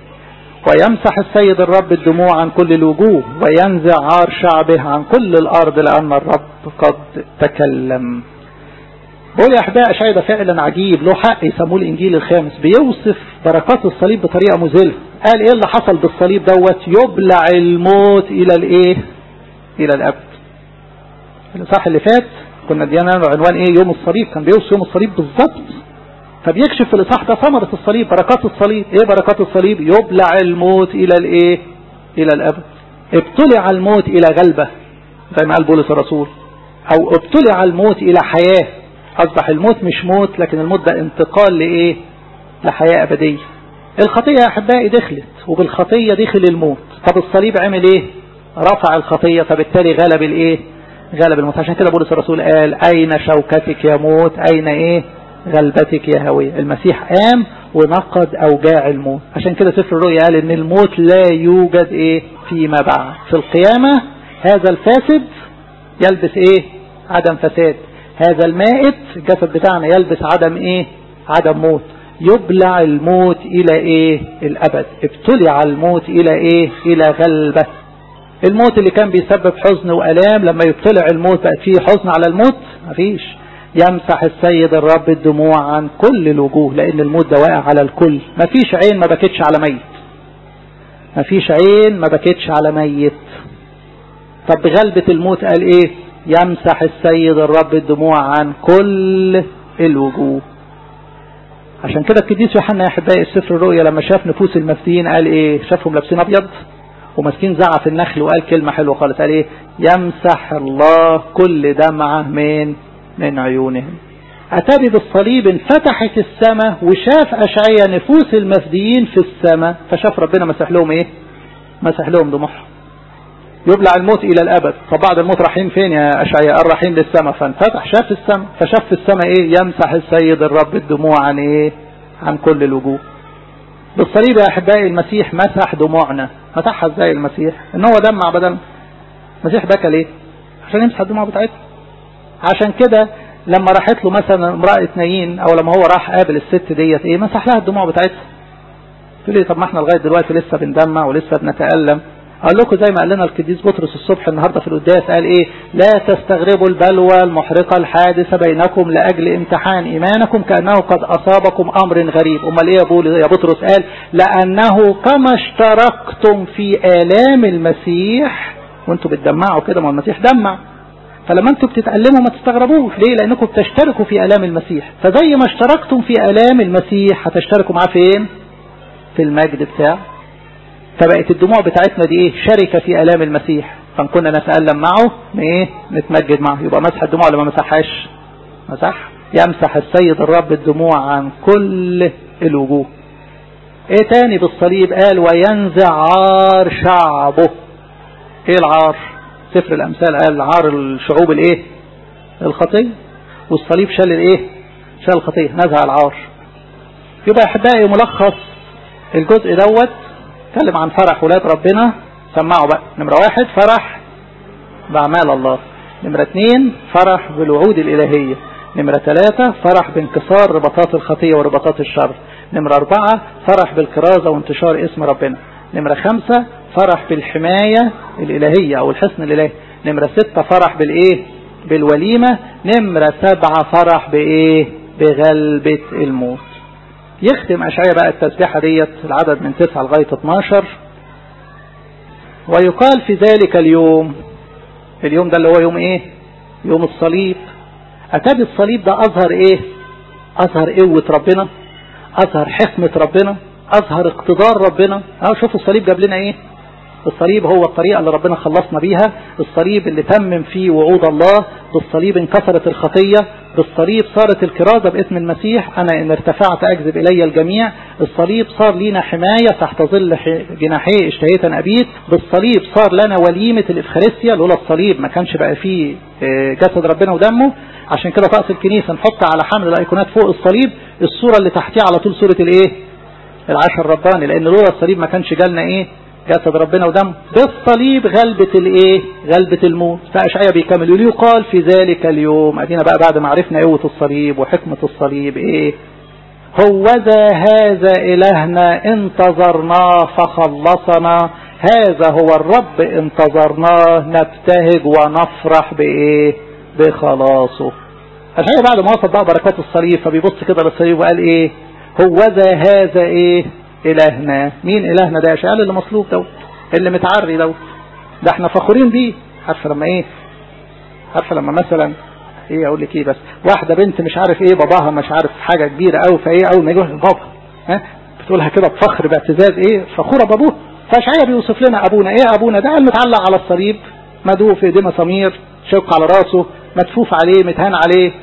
ويمسح السيد الرب الدموع عن كل الوجوه وينزع عار شعبه عن كل الأرض لأن الرب قد تكلم بقول يا أحباء أشعي ده فعلا عجيب له حق يسموه الإنجيل الخامس بيوصف بركات الصليب بطريقة مذهلة قال إيه اللي حصل بالصليب دوت يبلع الموت إلى الإيه إلى الأبد الإصحاح اللي فات كنا ادينا عنوان إيه يوم الصليب كان بيوصف يوم الصليب بالظبط فبيكشف في الإصحاح ده ثمرة الصليب بركات الصليب ايه بركات الصليب يبلع الموت الى الايه الى الابد ابتلع الموت الى غلبة زي ما قال بولس الرسول او ابتلع الموت الى حياة اصبح الموت مش موت لكن الموت ده انتقال لايه لحياة ابدية الخطية يا احبائي دخلت وبالخطية دخل الموت طب الصليب عمل ايه رفع الخطية فبالتالي غلب الايه غلب الموت عشان كده بولس الرسول قال اين شوكتك يا موت اين ايه غلبتك يا هوية المسيح قام ونقض اوجاع الموت عشان كده سفر الرؤيا قال ان الموت لا يوجد ايه فيما بعد في القيامة هذا الفاسد يلبس ايه عدم فساد هذا المائت الجسد بتاعنا يلبس عدم ايه عدم موت يبلع الموت الى ايه الابد ابتلع الموت الى ايه الى غلبة الموت اللي كان بيسبب حزن والام لما يبتلع الموت بقت فيه حزن على الموت مفيش يمسح السيد الرب الدموع عن كل الوجوه لان الموت ده واقع على الكل مفيش عين ما بكتش على ميت مفيش عين ما بكتش على ميت طب بغلبة الموت قال ايه يمسح السيد الرب الدموع عن كل الوجوه عشان كده القديس يوحنا يا احبائي السفر الرؤيا لما شاف نفوس المفتيين قال ايه شافهم لابسين ابيض وماسكين زعف النخل وقال كلمة حلوة خالص قال ايه يمسح الله كل دمعة من من عيونهم أتابي بالصليب انفتحت السماء وشاف أشعيا نفوس المفديين في السماء فشاف ربنا مسح لهم ايه مسح لهم دموعهم يبلع الموت إلى الأبد طب بعد الموت رايحين فين يا أشعياء رايحين للسماء فانفتح شاف السماء فشاف في السماء إيه يمسح السيد الرب الدموع عن إيه عن كل الوجوه بالصليب يا أحبائي المسيح مسح دموعنا مسحها ازاي المسيح ان هو دمع بدل المسيح بكى ليه عشان يمسح الدموع بتاعتنا عشان كده لما راحت له مثلا امرأة نايين او لما هو راح قابل الست ديت ايه مسح لها الدموع بتاعتها تقول لي طب ما احنا لغايه دلوقتي لسه بندمع ولسه بنتألم اقول لكم زي ما قال لنا القديس بطرس الصبح النهارده في القداس قال ايه لا تستغربوا البلوى المحرقه الحادثه بينكم لاجل امتحان ايمانكم كانه قد اصابكم امر غريب امال ايه يا بول يا بطرس قال لانه كما اشتركتم في الام المسيح وانتم بتدمعوا كده ما المسيح دمع فلما انتم بتتألموا ما تستغربوش ليه لانكم بتشتركوا في الام المسيح فزي ما اشتركتم في الام المسيح هتشتركوا معاه فين في المجد بتاعه فبقت الدموع بتاعتنا دي ايه شركة في الام المسيح فكنا نتألم معه ايه نتمجد معه يبقى مسح الدموع ولا ما مسحهاش مسح يمسح السيد الرب الدموع عن كل الوجوه ايه تاني بالصليب قال وينزع عار شعبه ايه العار سفر الامثال قال عار الشعوب الايه الخطيه والصليب شال الايه شال الخطيه نزع العار يبقى احبائي ملخص الجزء دوت اتكلم عن فرح ولاد ربنا سمعوا بقى نمرة واحد فرح بأعمال الله نمرة اثنين فرح بالوعود الإلهية نمرة ثلاثة فرح بانكسار رباطات الخطية ورباطات الشر نمرة أربعة فرح بالكرازة وانتشار اسم ربنا نمرة خمسة فرح بالحماية الإلهية أو الحصن الإلهي نمرة ستة فرح بالإيه بالوليمة نمرة سبعة فرح بإيه بغلبة الموت يختم أشعية بقى التسبيحة ديت العدد من 9 لغاية 12 ويقال في ذلك اليوم اليوم ده اللي هو يوم ايه يوم الصليب أتابي الصليب ده أظهر ايه أظهر قوة ربنا أظهر حكمة ربنا أظهر اقتدار ربنا اه شوفوا الصليب جاب لنا ايه الصليب هو الطريقة اللي ربنا خلصنا بيها الصليب اللي تمم فيه وعود الله بالصليب انكسرت الخطية بالصليب صارت الكرازة باسم المسيح أنا إن ارتفعت أجذب إلي الجميع الصليب صار لنا حماية تحت ظل جناحيه اشتهيت أبيت بالصليب صار لنا وليمة الإفخارستيا لولا الصليب ما كانش بقى فيه جسد ربنا ودمه عشان كده طقس الكنيسة نحط على حمل الأيقونات فوق الصليب الصورة اللي تحتيها على طول صورة الإيه العشر الرباني لأن لولا الصليب ما كانش جالنا إيه جسد ربنا ودم بالصليب غلبة الايه غلبة الموت فأشعية بيكمل يقال في ذلك اليوم ادينا بقى بعد ما عرفنا قوة الصليب وحكمة الصليب ايه هوذا هذا إلهنا انتظرناه فخلصنا هذا هو الرب انتظرناه نبتهج ونفرح بايه بخلاصه أشعية بعد ما وصل بقى بركات الصليب فبيبص كده للصليب وقال ايه هوذا هذا ايه إلهنا مين إلهنا ده قال اللي مصلوب دوت اللي متعري دوت ده احنا فخورين بيه عارفه لما ايه عارفه لما مثلا ايه اقول لك ايه بس واحده بنت مش عارف ايه باباها مش عارف حاجه كبيره قوي فايه اول ما يجي بابا ها بتقولها كده بفخر باعتزاز ايه فخوره بابوه فاشعيا بيوصف لنا ابونا ايه ابونا ده المتعلق على الصليب مدوه في ايديه مسامير شق على راسه مدفوف عليه متهان عليه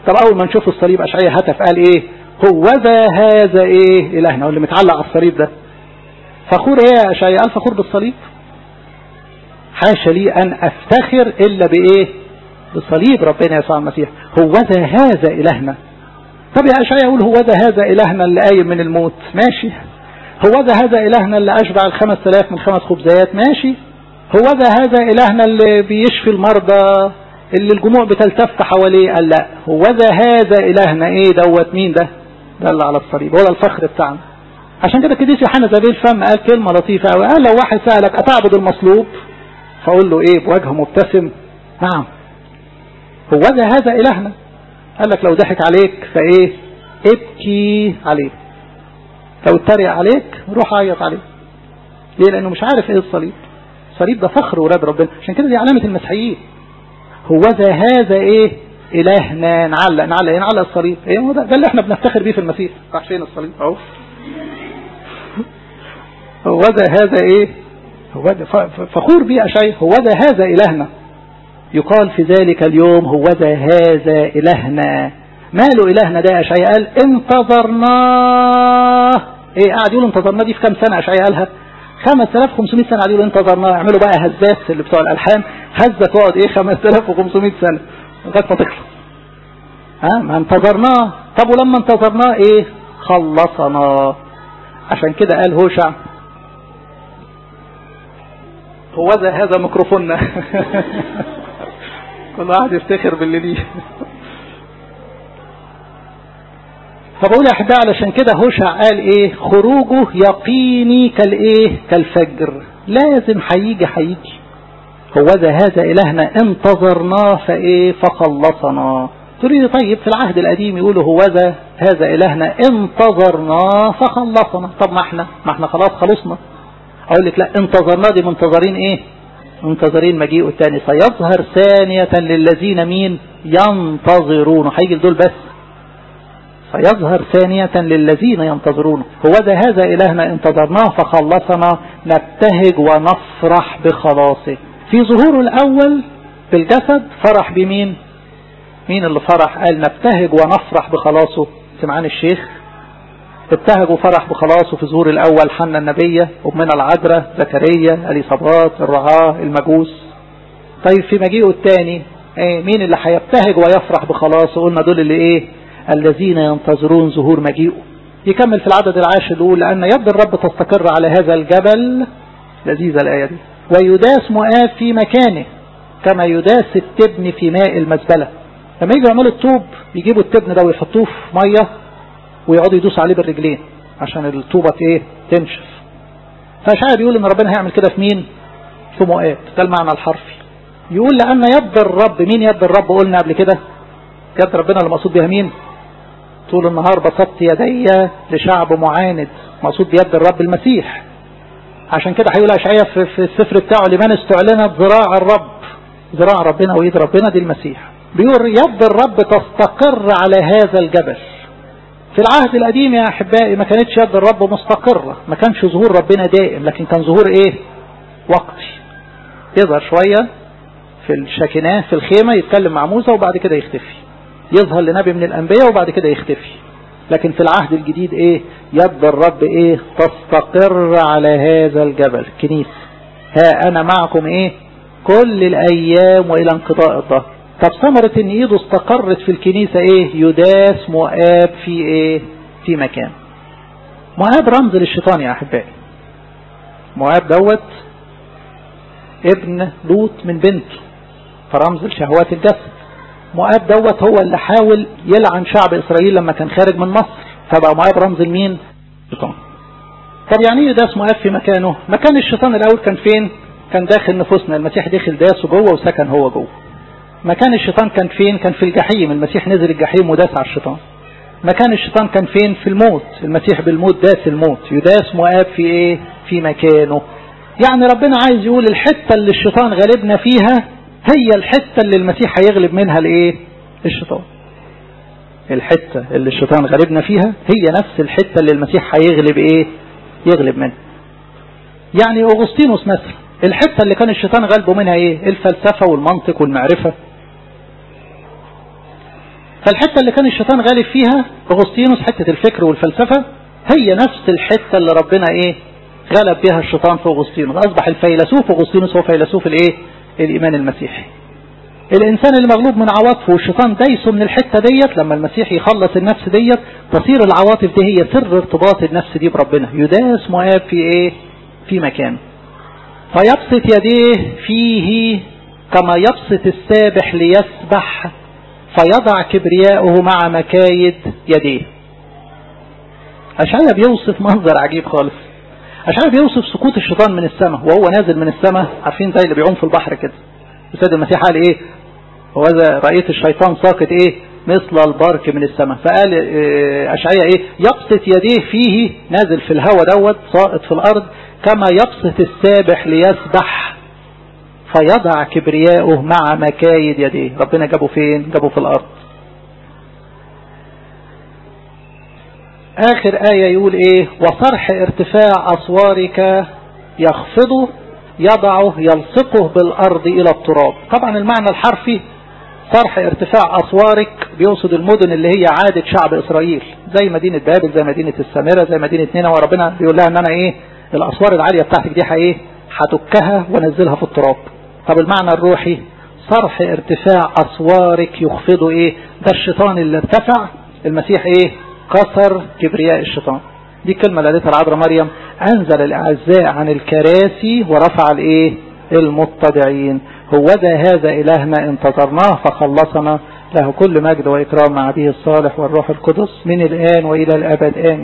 طب اول ما نشوف الصليب اشعياء هتف قال ايه هو ذا هذا ايه الهنا واللي متعلق على الصليب ده فخور ايه يا اشعياء قال فخور بالصليب حاشا لي ان افتخر الا بايه بصليب ربنا يسوع المسيح هو ذا هذا الهنا طب يا اشعياء يقول هو ذا هذا الهنا اللي قايم من الموت ماشي هو ذا هذا الهنا اللي اشبع الخمس تلاف من خمس خبزيات ماشي هو ذا هذا الهنا اللي بيشفي المرضى اللي الجموع بتلتف حواليه قال لا هو ذا هذا الهنا ايه دوت مين ده ده اللي على الصليب هو ده الفخر بتاعنا عشان كده كديس يوحنا زبيل فم قال كلمة لطيفة قوي قال لو واحد سألك أتعبد المصلوب فأقول له إيه بوجه مبتسم نعم هو ذا هذا إلهنا قال لك لو ضحك عليك فإيه ابكي عليه لو اتريق عليك روح عيط عليه ليه لأنه مش عارف إيه الصليب الصليب ده فخر ولاد ربنا عشان كده دي علامة المسيحيين هو ذا هذا إيه إلهنا نعلق نعلق إيه نعلق الصليب إيه هو ده, ده اللي احنا بنفتخر بيه في المسيح راح فين الصليب أهو هو ذا هذا إيه هو ده فخور بيه أشيء هو ذا هذا إلهنا يقال في ذلك اليوم هو ذا هذا إلهنا ماله إلهنا ده أشعياء قال انتظرناه ايه قاعد يقول انتظرناه دي في كام سنة أشعياء قالها 5500 سنة قاعد يقول انتظرناه يعملوا بقى هزات اللي بتوع الألحان هزة تقعد ايه 5500 سنة لغاية ما تخلص ها ما انتظرناه طب ولما انتظرناه ايه خلصنا عشان كده قال هوشع هو ذا هذا ميكروفوننا كل واحد يفتخر باللي ليه فبقول يا احبائي علشان كده هوشع قال ايه خروجه يقيني كالايه كالفجر لازم هيجي هيجي هو ذا هذا الهنا انتظرناه فايه فخلصنا تريد طيب في العهد القديم يقولوا هو ذا هذا الهنا انتظرناه فخلصنا طب ما احنا ما احنا خلاص خلصنا اقول لك لا انتظرناه دي منتظرين ايه منتظرين مجيئه الثاني سيظهر ثانية للذين مين ينتظرون هيجي دول بس سيظهر ثانية للذين ينتظرون هو ذا هذا إلهنا انتظرناه فخلصنا نبتهج ونفرح بخلاصه في ظهوره الأول بالجسد فرح بمين مين اللي فرح قال نبتهج ونفرح بخلاصه سمعان الشيخ ابتهجوا فرح بخلاصه في ظهور الأول حنا النبية ومن العذراء زكريا اليصابات الرعاة المجوس طيب في مجيئه الثاني ايه مين اللي هيبتهج ويفرح بخلاصه قلنا دول اللي ايه الذين ينتظرون ظهور مجيئه يكمل في العدد العاشر يقول لأن يد الرب تستقر على هذا الجبل لذيذة الآية دي ويداس مؤاب في مكانه كما يداس التبن في ماء المزبلة لما يجوا يعملوا الطوب يجيبوا التبن ده ويحطوه في مية ويقعدوا يدوسوا عليه بالرجلين عشان الطوبة ايه تنشف فاشعيا بيقول ان ربنا هيعمل كده في مين في مؤاب ده المعنى الحرفي يقول لأن يد الرب مين يد الرب قلنا قبل كده يد ربنا اللي مقصود بها مين طول النهار بسطت يدي لشعب معاند مقصود بيد الرب المسيح عشان كده هيقول اشعياء في, في السفر بتاعه لمن استعلنت ذراع الرب ذراع ربنا وايد ربنا دي المسيح بيقول يد الرب تستقر على هذا الجبل في العهد القديم يا احبائي ما كانتش يد الرب مستقرة ما كانش ظهور ربنا دائم لكن كان ظهور ايه وقتي يظهر شوية في الشاكناه في الخيمة يتكلم مع موسى وبعد كده يختفي يظهر لنبي من الأنبياء وبعد كده يختفي لكن في العهد الجديد ايه يد الرب ايه تستقر على هذا الجبل كنيسة ها انا معكم ايه كل الايام والى انقضاء الظهر طب ثمرة ان ايده استقرت في الكنيسة ايه يداس مؤاب في ايه في مكان مؤاب رمز للشيطان يا احبائي مؤاب دوت ابن لوط من بنته فرمز لشهوات الجسد مؤاب دوت هو اللي حاول يلعن شعب اسرائيل لما كان خارج من مصر فبقى مؤاب رمز لمين الشيطان طب يعني ايه داس مؤاب في مكانه مكان الشيطان الاول كان فين كان داخل نفوسنا المسيح دخل داسه جوه وسكن هو جوه مكان الشيطان كان فين كان في الجحيم المسيح نزل الجحيم وداس على الشيطان مكان الشيطان كان فين في الموت المسيح بالموت داس الموت يداس مؤاب في ايه في مكانه يعني ربنا عايز يقول الحتة اللي الشيطان غالبنا فيها هي الحتة اللي المسيح هيغلب منها الايه الشيطان الحتة اللي الشيطان غالبنا فيها هي نفس الحتة اللي المسيح هيغلب ايه يغلب منها يعني اغسطينوس مثلا الحتة اللي كان الشيطان غالبه منها ايه الفلسفة والمنطق والمعرفة فالحتة اللي كان الشيطان غالب فيها أغسطينوس حتة الفكر والفلسفة هي نفس الحتة اللي ربنا ايه غلب بها الشيطان في أغسطينوس أصبح الفيلسوف أغسطينوس هو فيلسوف الايه الإيمان المسيحي الإنسان اللي مغلوب من عواطفه والشيطان دايسه من الحتة ديت لما المسيح يخلص النفس ديت تصير العواطف دي هي سر ارتباط النفس دي بربنا يداس مؤاب في ايه في مكانه فيبسط يديه فيه كما يبسط السابح ليسبح فيضع كبرياءه مع مكايد يديه أشعيا بيوصف منظر عجيب خالص أشعيا بيوصف سقوط الشيطان من السماء وهو نازل من السماء عارفين زي اللي بيعوم في البحر كده السيد المسيح قال ايه وإذا رأيت الشيطان ساقط ايه مثل البرك من السماء فقال أشعيا ايه يبسط يديه فيه نازل في الهواء دوت ساقط في الأرض كما يبسط السابح ليسبح فيضع كبرياءه مع مكايد يديه ربنا جابه فين جابه في الأرض آخر آية يقول إيه وصرح ارتفاع أسوارك يخفضه يضعه يلصقه بالأرض إلى التراب طبعا المعنى الحرفي صرح ارتفاع أسوارك بيقصد المدن اللي هي عادة شعب إسرائيل زي مدينة بابل زي مدينة السامرة زي مدينة نينوى وربنا بيقول لها ان انا ايه الأسوار العالية بتاعتك دي ايه هتكها ونزلها في التراب طب المعنى الروحي صرح ارتفاع أسوارك يخفضه ايه ده الشيطان اللي ارتفع المسيح ايه كسر كبرياء الشيطان دي كلمة اللي قالتها العذراء مريم أنزل الأعزاء عن الكراسي ورفع الايه المتضعين هو ده هذا إلهنا انتظرناه فخلصنا له كل مجد وإكرام مع به الصالح والروح القدس من الآن وإلى الأبد آمين